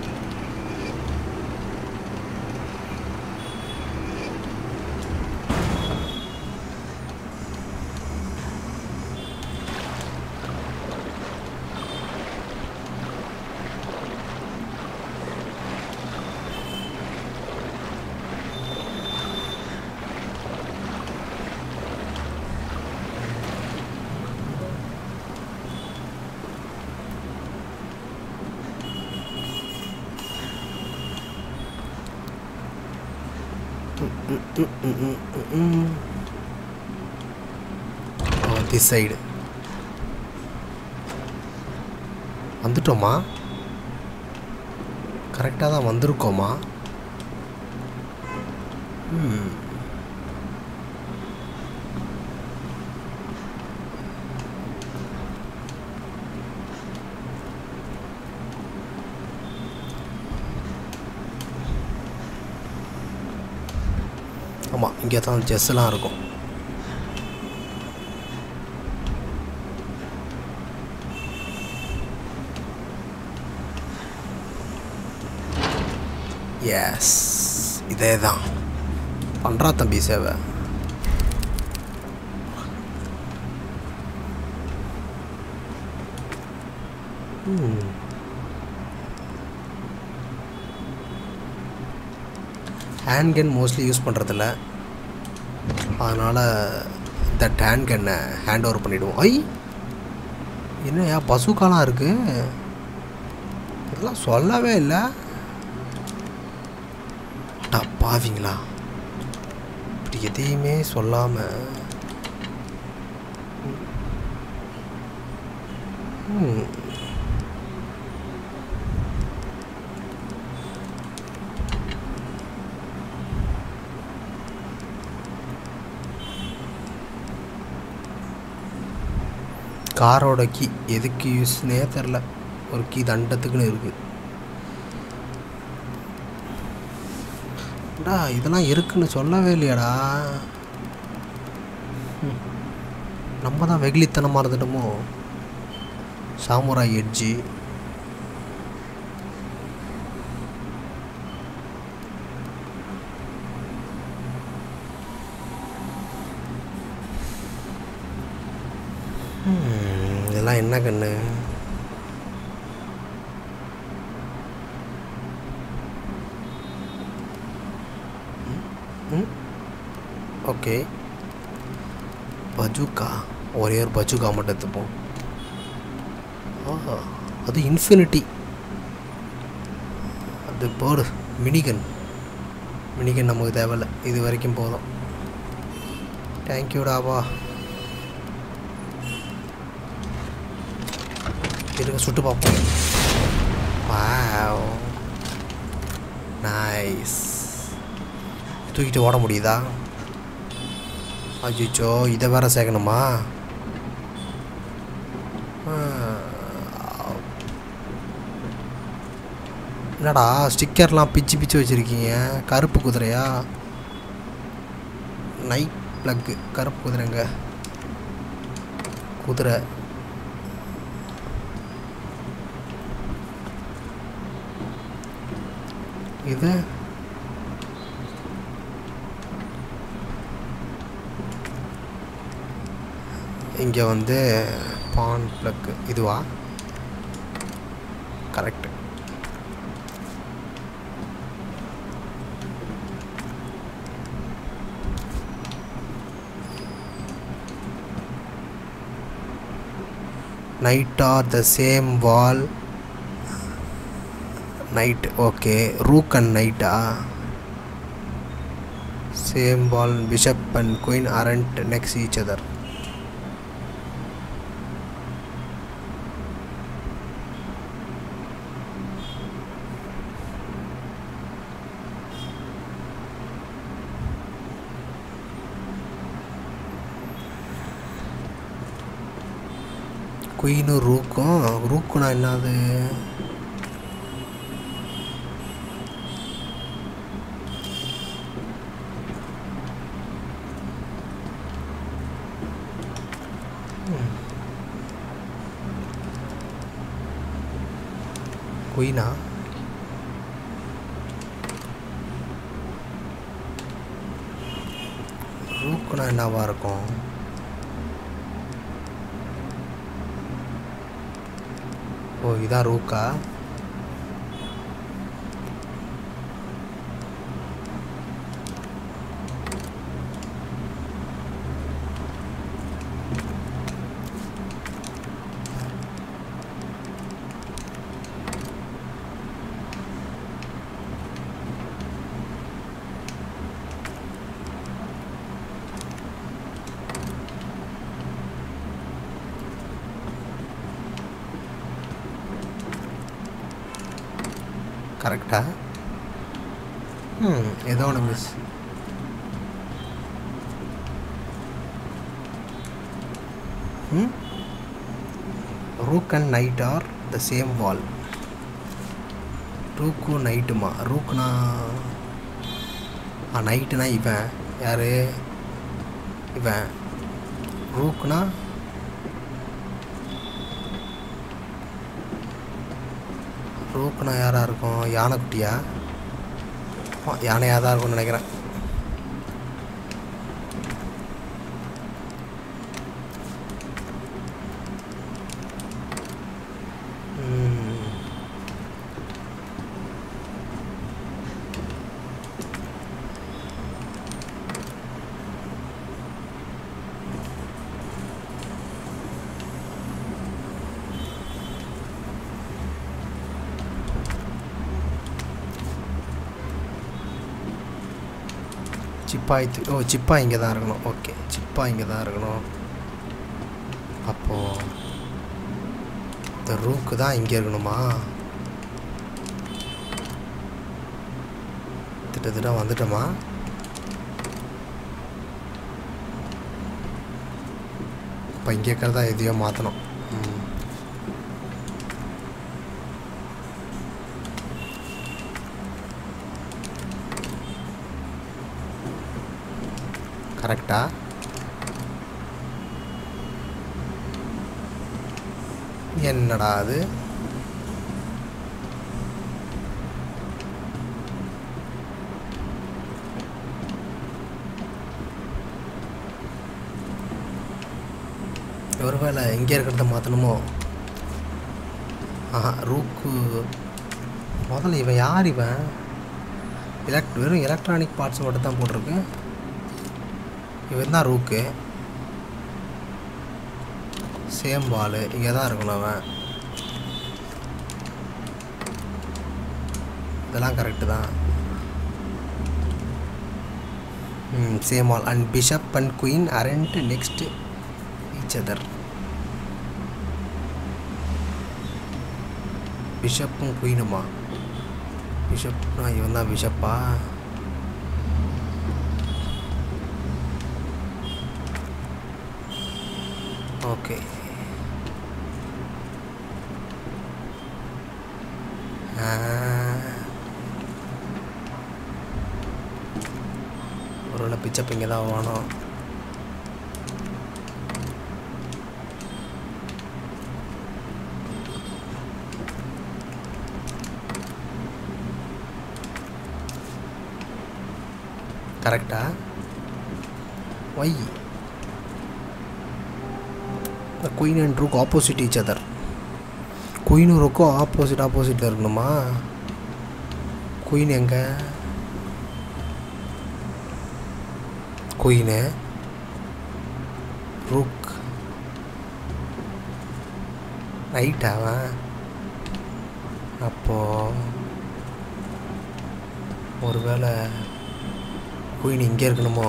திஸ் சைடு வந்துட்டோமா கரெக்டாக தான் வந்திருக்கோமா ம் ஆமாம் இங்கே தான் செஸ்ஸெலாம் இருக்கும் எஸ் இதே தான் பண்ணுறா தம்பி சேவை ஹேண்ட் கன் மோஸ்ட்லி யூஸ் பண்ணுறதில்ல அதனால் தட் ஹேண்ட் கன்னை ஹேண்ட் ஓவர் பண்ணிவிடுவோம் ஐ என்னையா பசுக்காலாம் இருக்குது இதெல்லாம் சொல்லவே இல்லை அடா பாவிங்களா இப்படி எதையுமே சொல்லாமல் ம் காரோட கீ எதுக்கு யூஸ்னே தெரில ஒரு கீ தண்டத்துக்குன்னு இருக்குது டா இதெல்லாம் இருக்குன்னு சொல்லவே இல்லையாடா ம். நம்ம தான் வெகுளித்தனமாக இருந்துட்டோமோ சாமுராய் எட்ஜி ம், இதெல்லாம் என்ன கண்ணு ம் ஓகே பஜூக்கா ஒரே ஒரு பஜூக்கா மட்டும் எடுத்துப்போம் ஆஹா அது இன்ஃபினிட்டி அது போடு மினிகன் மினிகன் நமக்கு தேவையில்ல இது வரைக்கும் போதும் தேங்க்யூடாவா இருங்க சுட்டு பார்ப்போம் வாவ் நைஸ் தூக்கிட்டு ஓட முடியுதா அச்சோ இதை வேற சேர்க்கணுமா ஆ. என்னடா ஸ்டிக்கர்லாம் பிச்சு பிச்சு வச்சுருக்கீங்க கருப்பு குதிரையா நைட் ப்ளக்கு கருப்பு குதிரைங்க குதிரை இது இங்கே வந்து பான் ப்ளக்கு இதுவா correct knight are the same wall knight okay rook and நைட்டா same wall bishop and queen aren't next each other குயினும் ரூக்கும் ரூக்குனா என்னது குயினா ரூக்குனா என்னவா இருக்கும் ஓ இதான் ரூக்கா கரெக்டா ம் ஏதோ ஒன்று மிஸ் ம் rook and knight are the same wall ரூக்கும் நைட்டுமா ரூக்னா ஆ நைட்டுனா இவன் யார் இவன் ரூக்னா ரூக்னா யாராக இருக்கும் யானைக்குட்டியா யானையாக தான் இருக்கும்னு நினைக்கிறேன் ம். சிப்பாய் தி- ஓ சிப்பா இங்கே தான் இருக்கணும் ஓகே சிப்பா இங்கே தான் இருக்கணும் அப்போது இந்த ரூக்கு தான் இங்கே இருக்கணுமா திட்டத்திட்ட வந்துட்டோமா இப்போ இங்கே இருக்கிறதா எதையோ மாற்றணும் ம் கரெக்டா என்னடா அது ஒருவேளை இங்கே இருக்கிறத மாற்றணுமோ ஆஹா ரூக்கு முதல்ல இவன் யார் இவன் எலக்ட் வெறும் எலக்ட்ரானிக் பார்ட்ஸ் மட்டும் தான் போட்டிருக்கு இவன் தான் ரூக்கு சேம் பால் இங்கே தான் இருக்கணும் அவன் இதெல்லாம் கரெக்டு தான் ம் same all and bishop and queen aren't next each other பிஷப்பும் குயினுமா பிஷப்னா இவன் தான் பிஷப்பா ஓகே ஒருவேளை பிச்சப் இங்கே தான் வேணும் கரெக்டா why the queen and rook opposite each other குயினும் ரொக்கும் ஆப்போசிட் ஆப்போசிட்டில் இருக்கணுமா குயின் எங்க குயினு ருக் ரைட் அவன் அப்போ ஒருவேளை குயின் இங்கே இருக்கணுமோ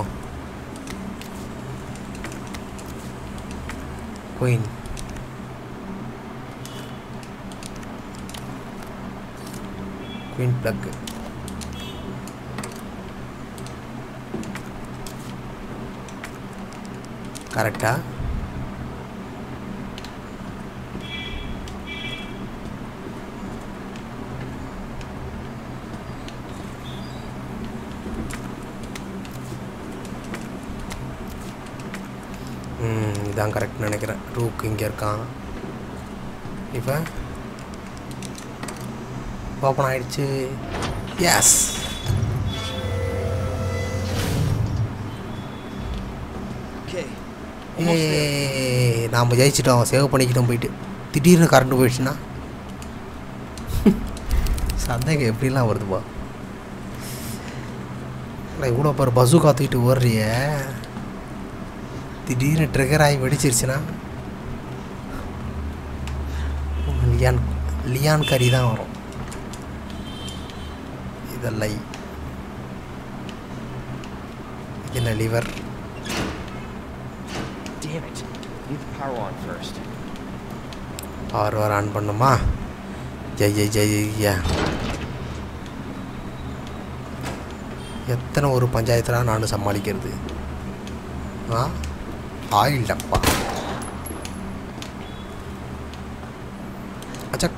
குயின் குயின் பிளக் கரெக்டா ம் இதான் கரெக்ட் நினைக்கிறேன் ரூக் இங்கே இருக்கான் இப்போ ஓப்பன் ஆயிடுச்சு எஸ் Okay. ஏ நாம் ஜெயிச்சிட்டோம் சேவ் பண்ணிக்கிட்டோம் போயிட்டு திடீர்னு கரண்ட் போயிடுச்சுன்னா சந்தேகம் எப்படிலாம் வருதுப்பா இல்லை இவ்வளோ பாரு பசு காத்துக்கிட்டு ஓடுறிய திடீர்னு ட்ரிகர் ஆகி வெடிச்சிருச்சுன்னா லியான் லியான் கறி தான் வரும் இதெல்லாம் இது என்ன லிவர் Damn it. Leave the power on first. Power வர ஆன் பண்ணுமா ஜெய் ஜெய் ஜெய் ஜெய்யா எத்தனை ஒரு பஞ்சாயத்தில் நானும் சமாளிக்கிறது ஆ ஆயில் டப்பா அச்சா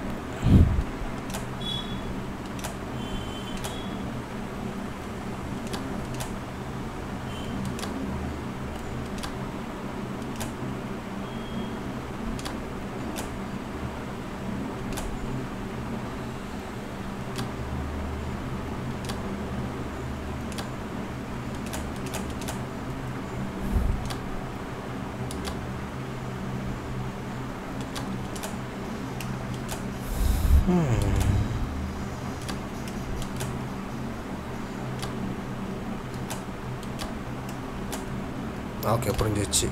ஓகே புரிஞ்சிச்சு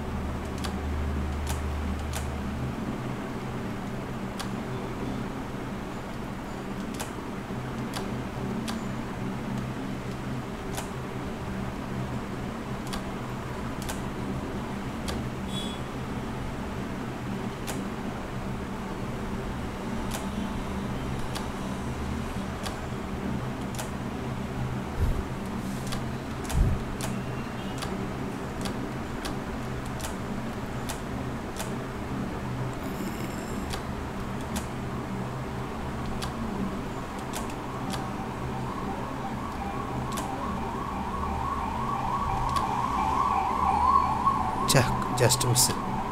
சே ஜஸ்ட் மிஸ்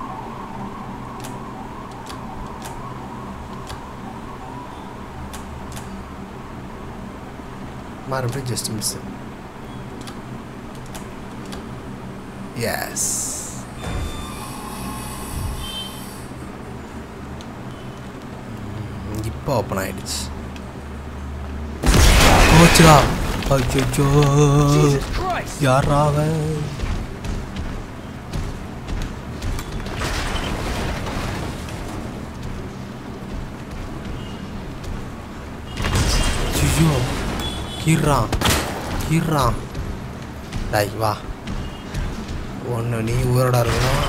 மறுபடியும் ஜஸ்ட் மிஸ் எஸ் இப்போ ஓப்பன் ஆயிடுச்சு போச்சுடா அச்சோ Jesus Christ! யாரா அவன் ஐயோ கீறான் கீறான் டேய் வா ஒன்று நீ உயிரோட இருக்கணும்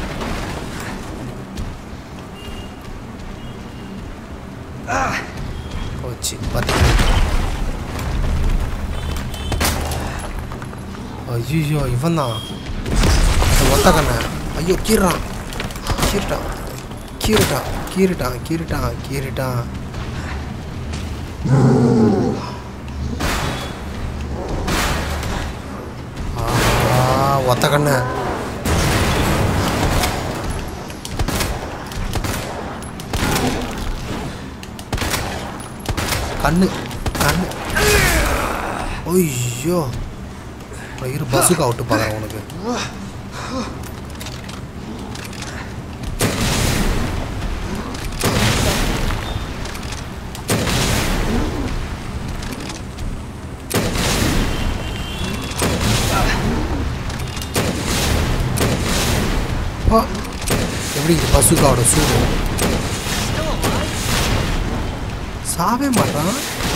போச்சு பார்த்தீங்க ஐயோ இவன் தான் ஒத்த கண்ண ஐயோ கீறான் கீறிட்டான் கீறிட்டான் கீறிட்டான் கீறிட்டான் கீறிட்டான் ஆஹா, ஒத்த கண்ண கண்ணு கண்ணு ஐயோ இரு பஸ்ஸுக்கு அவுட்டு பார்க்குறேன் உனக்கு அப்பா, எப்படி இது பசுக்காவோட சூடு சாவே மாட்டான்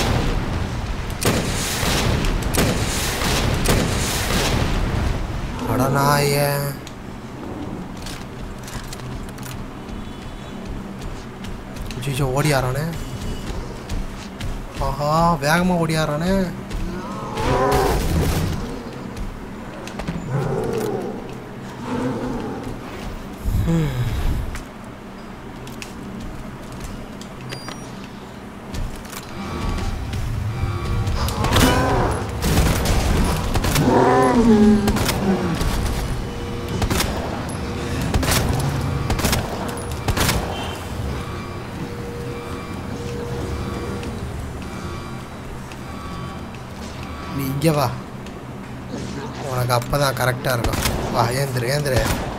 அடநாய ஜிஜோ ஓடியாரானே ஆஹா வேகமாக ஓடியாரானே நீ இங்கே வா உனக்கு அப்போ தான் கரெக்டாக இருக்கும் வா ஏந்திரு ஏந்திரு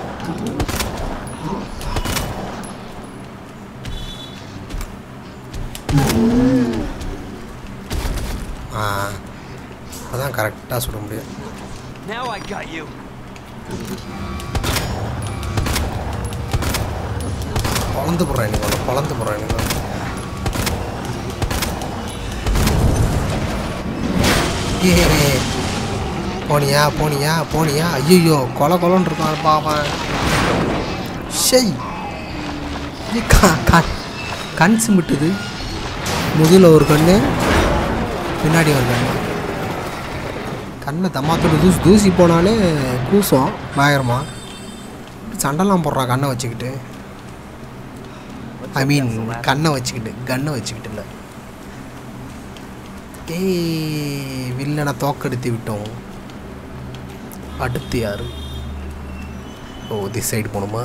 ஆ அதான் கரெக்டாக சொல்ல முடியும் Now I got you. பொழந்து போடுறேன் நீ ஒன்று பொழந்து போடுறேன் நீ ஒன்று ஏ போனியா போனியா போனியா ஐயோ கொலை கொலன்னு இருக்கான் பாவன் ஷெய் இது க- க- கண் சிமிட்டுது முதுகில் ஒரு கண்ணு பின்னாடி ஒரு கண்ணு கண்ணில் தம்மாத்தோட தூசி தூசி போனாலே கூசம் பயங்கரமாக சண்டைலாம் போடுறான் கண்ணை வச்சுக்கிட்டு ஐ மீன் கண்ணை வச்சுக்கிட்டு கண்ணை வச்சுக்கிட்டு இல்லை ஏய் வில்லனை தோக்கடித்து விட்டோம் அடுத்து யாரு ஓ திஸ் சைடு போகணுமா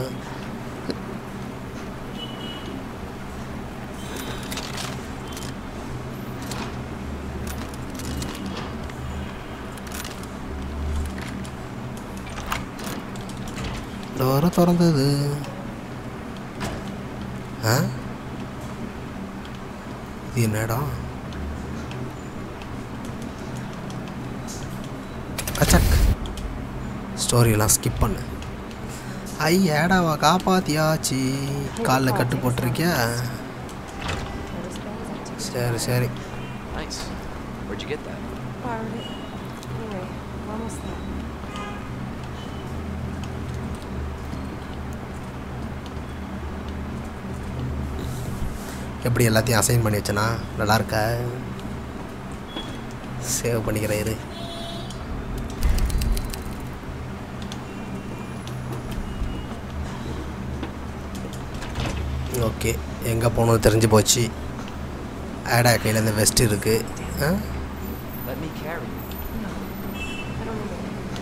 டோரை திறந்தது ஆ இது என்னடா அச்சக் ஸ்டோரியெல்லாம் ஸ்கிப் பண்ணு ஐ ஏடாவா காப்பாத்தியாச்சு காலில் கட்டு போட்டிருக்கியா சரி சரி Nice. Where'd you get that? Borrowed it. Anyway, we're almost there. எப்படி எல்லாத்தையும் அசைன் பண்ணி வச்சனா நல்லா இருக்கா சேவ் பண்ணிக்கிறேன் இரு ஓகே எங்கே போகணும்னு தெரிஞ்சு போச்சு ஆடா கையில் இந்த வெஸ்ட் இருக்குது ஆ Let me carry you. I don't remember.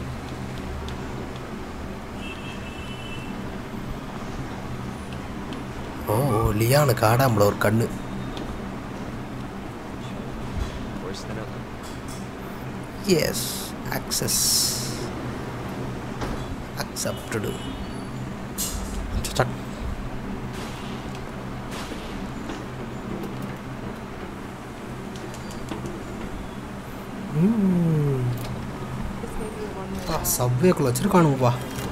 ஓ லியானுக்கு ஆடாமல ஒரு கண்ணு Worse than it yes access accepted சட் This may be a one-way route. சப்வேக்குள்ள வச்சுருக்கானுங்கப்பா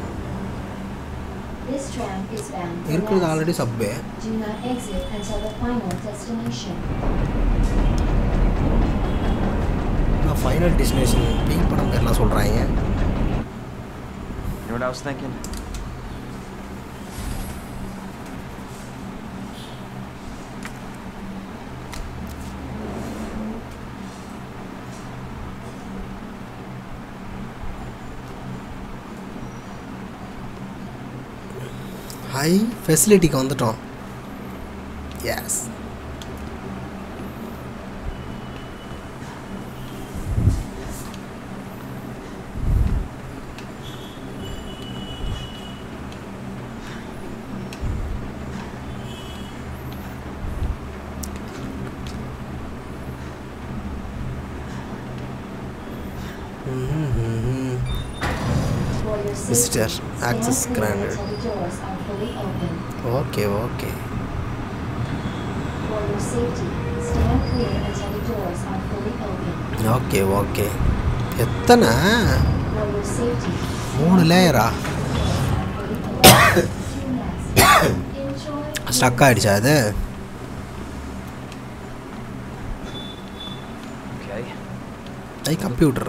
This tram is bound for இருக்கிறது west. Already subway Do not exit until the final destination. நான் final destination பீ படம் பேர்லாம் சொல்கிறாங்க You know what I was thinking? ஹை ஃபெசிலிட்டிக்கு வந்துட்டோம் yes For your Visitor, safety, access stand clear granted. until the doors are fully open. Okay okay For your safety, stand clear until the doors are fully open. Okay okay எத்தனை For your safety, மூணு லேயரா fully open. Two next. Enjoy. Stuck ஆகிடுச்சா அது Okay. ஐ computer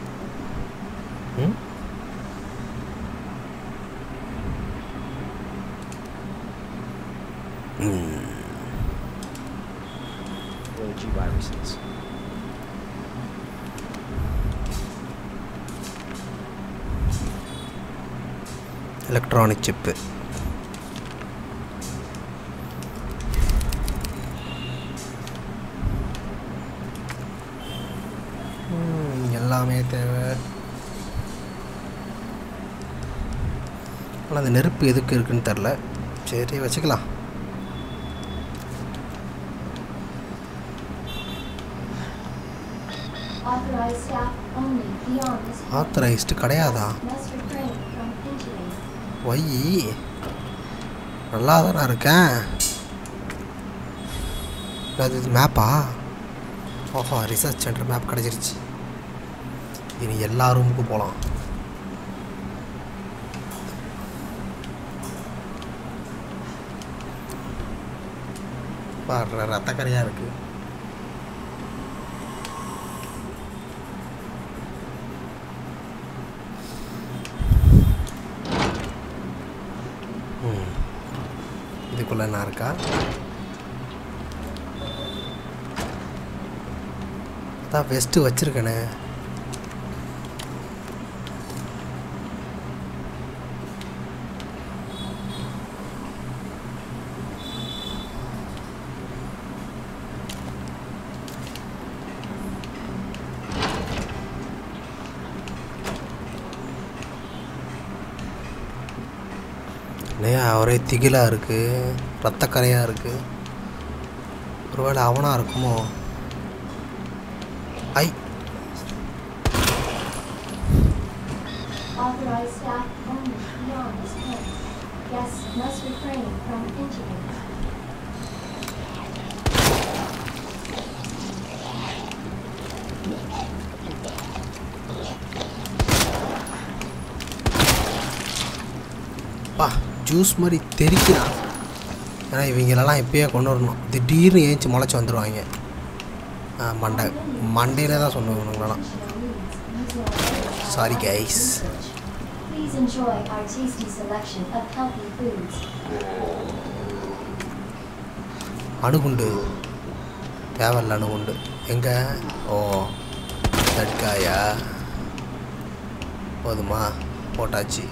ம் Where the G virus is. Electronic chip எல்லாமே தேவை ஆனால் அந்த நெருப்பு எதுக்கு இருக்குன்னு தெரில சரி வச்சுக்கலாம் Authorized staff only beyond this point. Authorized கிடையாதா Must refrain from entering. ஒய் நல்லா தானே இருக்கேன் அது இது மேப்பா ஓஹோ ரிசர்ச் சென்டர் மேப் கிடச்சிருச்சு இனி எல்லா ரூமுக்கும் போகலாம் பாரு ரத்தக்கரையாக இருக்கு ம் இதுக்குள்ள என்ன இருக்கா அதான் வெஸ்ட்டு வச்சிருக்கேனே இல்லையா ஒரே திகிலாக இருக்குது ரத்தக்கரையாக இருக்குது ஒருவேளை அவனாக இருக்குமோ ஐ Authorized staff only beyond this point. Guests must refrain from entering. Juice மாதிரி தெரிக்கிறான் ஏன்னா இவங்களெல்லாம் இப்பயே கொண்டு வரணும் திடீர்னு ஏஞ்சி முளைச்சி வந்துடுவாங்க ஆ, மண்டை மண்டையில் தான் சொன்னோம் இவனுங்களெல்லாம் sorry guys Please enjoy our tasty selection of healthy foods. அணுகுண்டு தேவையில்ல அணுகுண்டு எங்கே ஓ தட்காயா போதுமா போட்டாச்சு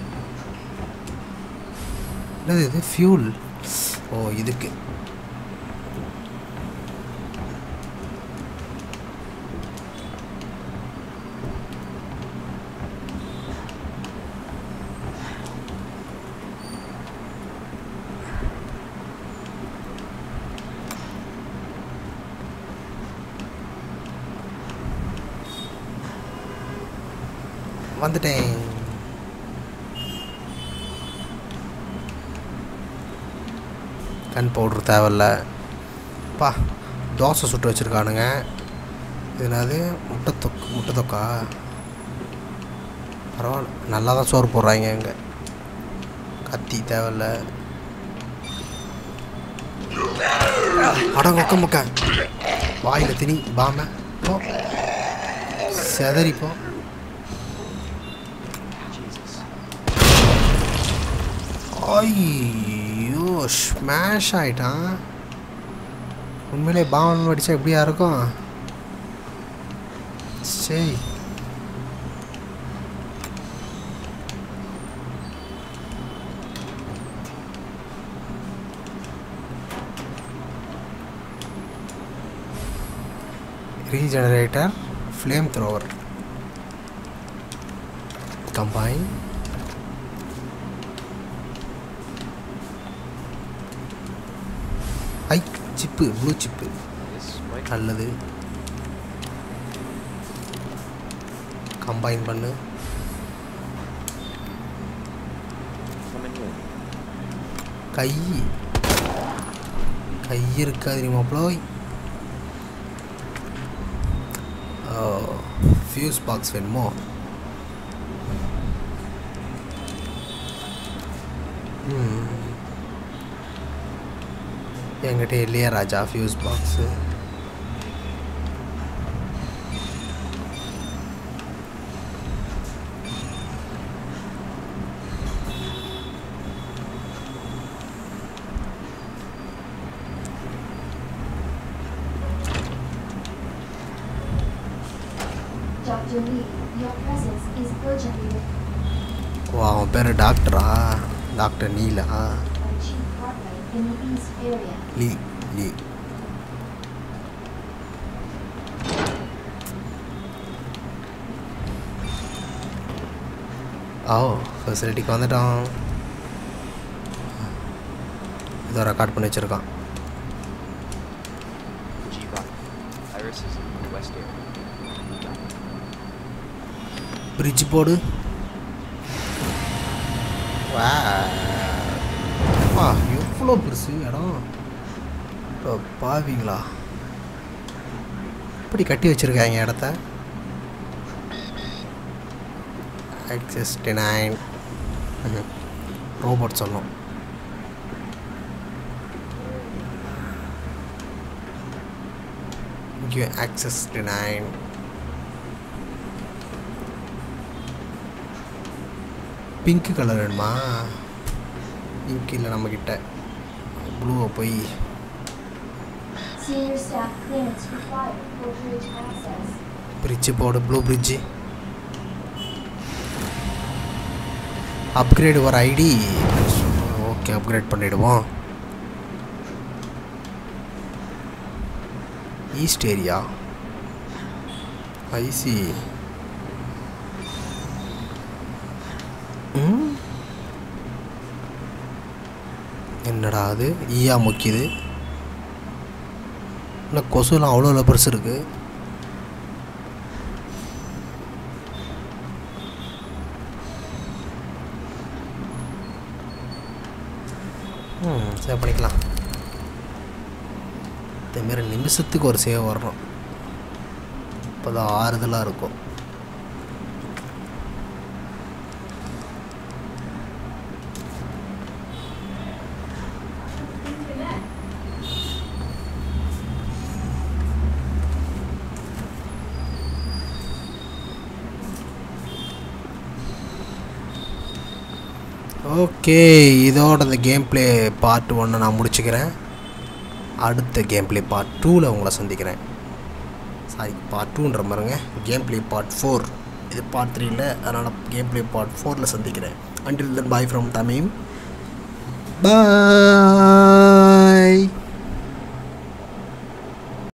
என்னது இது ஃபியூல் ஓ இதுக்கு வந்துட்டேன் கண் பவுட்ரு தேவையில்ல பா தோசை சுட்டு வச்சுருக்கானுங்க இது என்னது முட்டை தொக்கு முட்டை தொக்கா பரவாயில்ல நல்லா தான் சோறு போடுறாங்க இங்கே கத்தி தேவையில்ல அடங்கொக்க முக்க வாயில் திணி பாம போ செதறி போ Jesus. ஐயோ ஸ்மாஷ் ஆயிட்டான் உண்மையிலே பாவன் அடிச்சா எப்படியா இருக்கும் சரி regenerator flamethrower combine ஐ chip blue chip This might நல்லது கம்பைன் பண்ணு come in here. கை கை இருக்கா தெரியுமா ப்ளோய் ஃபியூஸ் பாக்ஸ் வேணுமோ ம். என்கிட்ட இல்லையா ராஜா fuse box Dr. Lee, your presence is urgently required. ஓ அவன் பேர் டாக்டரா டாக்டர் நீலா by Chief Hartley in the East area. Lee Lee ஓ ஃபெசிலிட்டிக்கு வந்துட்டோம் இதோ ரெக்கார்ட் பண்ணி வச்சுருக்கான் Jiva. Iris is in the west area. Bridge போடு வா எவ்வளோ பெருசு இடம் இப்போ பாவிங்களா இப்படி கட்டி வச்சுருக்காங்க இடத்த ஆக்சஸ் நைன் ரோபோட் சொன்னோம் இங்கே ஆக்சஸ் நைன் பிங்க் கலர் வேணுமா பிங்க் இல்லை நம்மக்கிட்ட ப்ளூவை போய் Senior staff clearance required for bridge access. Bridge போடு ப்ளூ பிரிட்ஜு அப்கிரேடு ஒரு ஐடி ஓகே அப்கிரேட் பண்ணிடுவோம் ஈஸ்ட் ஏரியா ஐசி என்னடா அது ஈயா முக்கியது இல்லை கொசுலாம் அவ்வளோ பெருசு இருக்குது ம் சேவ் பண்ணிக்கலாம் இதேமாரி நிமிஷத்துக்கு ஒரு சேவ் வரணும் அப்போ தான் ஆறுதலாக இருக்கும் ஓகே இதோட இந்த கேம் ப்ளே பார்ட் ஒன்னை நான் முடிச்சுக்கிறேன் அடுத்த கேம் ப்ளே பார்ட் டூவில் உங்களை சந்திக்கிறேன் சாரி பார்ட் டூன்ற பாருங்க கேம் ப்ளே பார்ட் ஃபோர் இது பார்ட் த்ரீல அதனால் கேம் ப்ளே பார்ட் ஃபோரில் சந்திக்கிறேன் until then bye from Tamim bye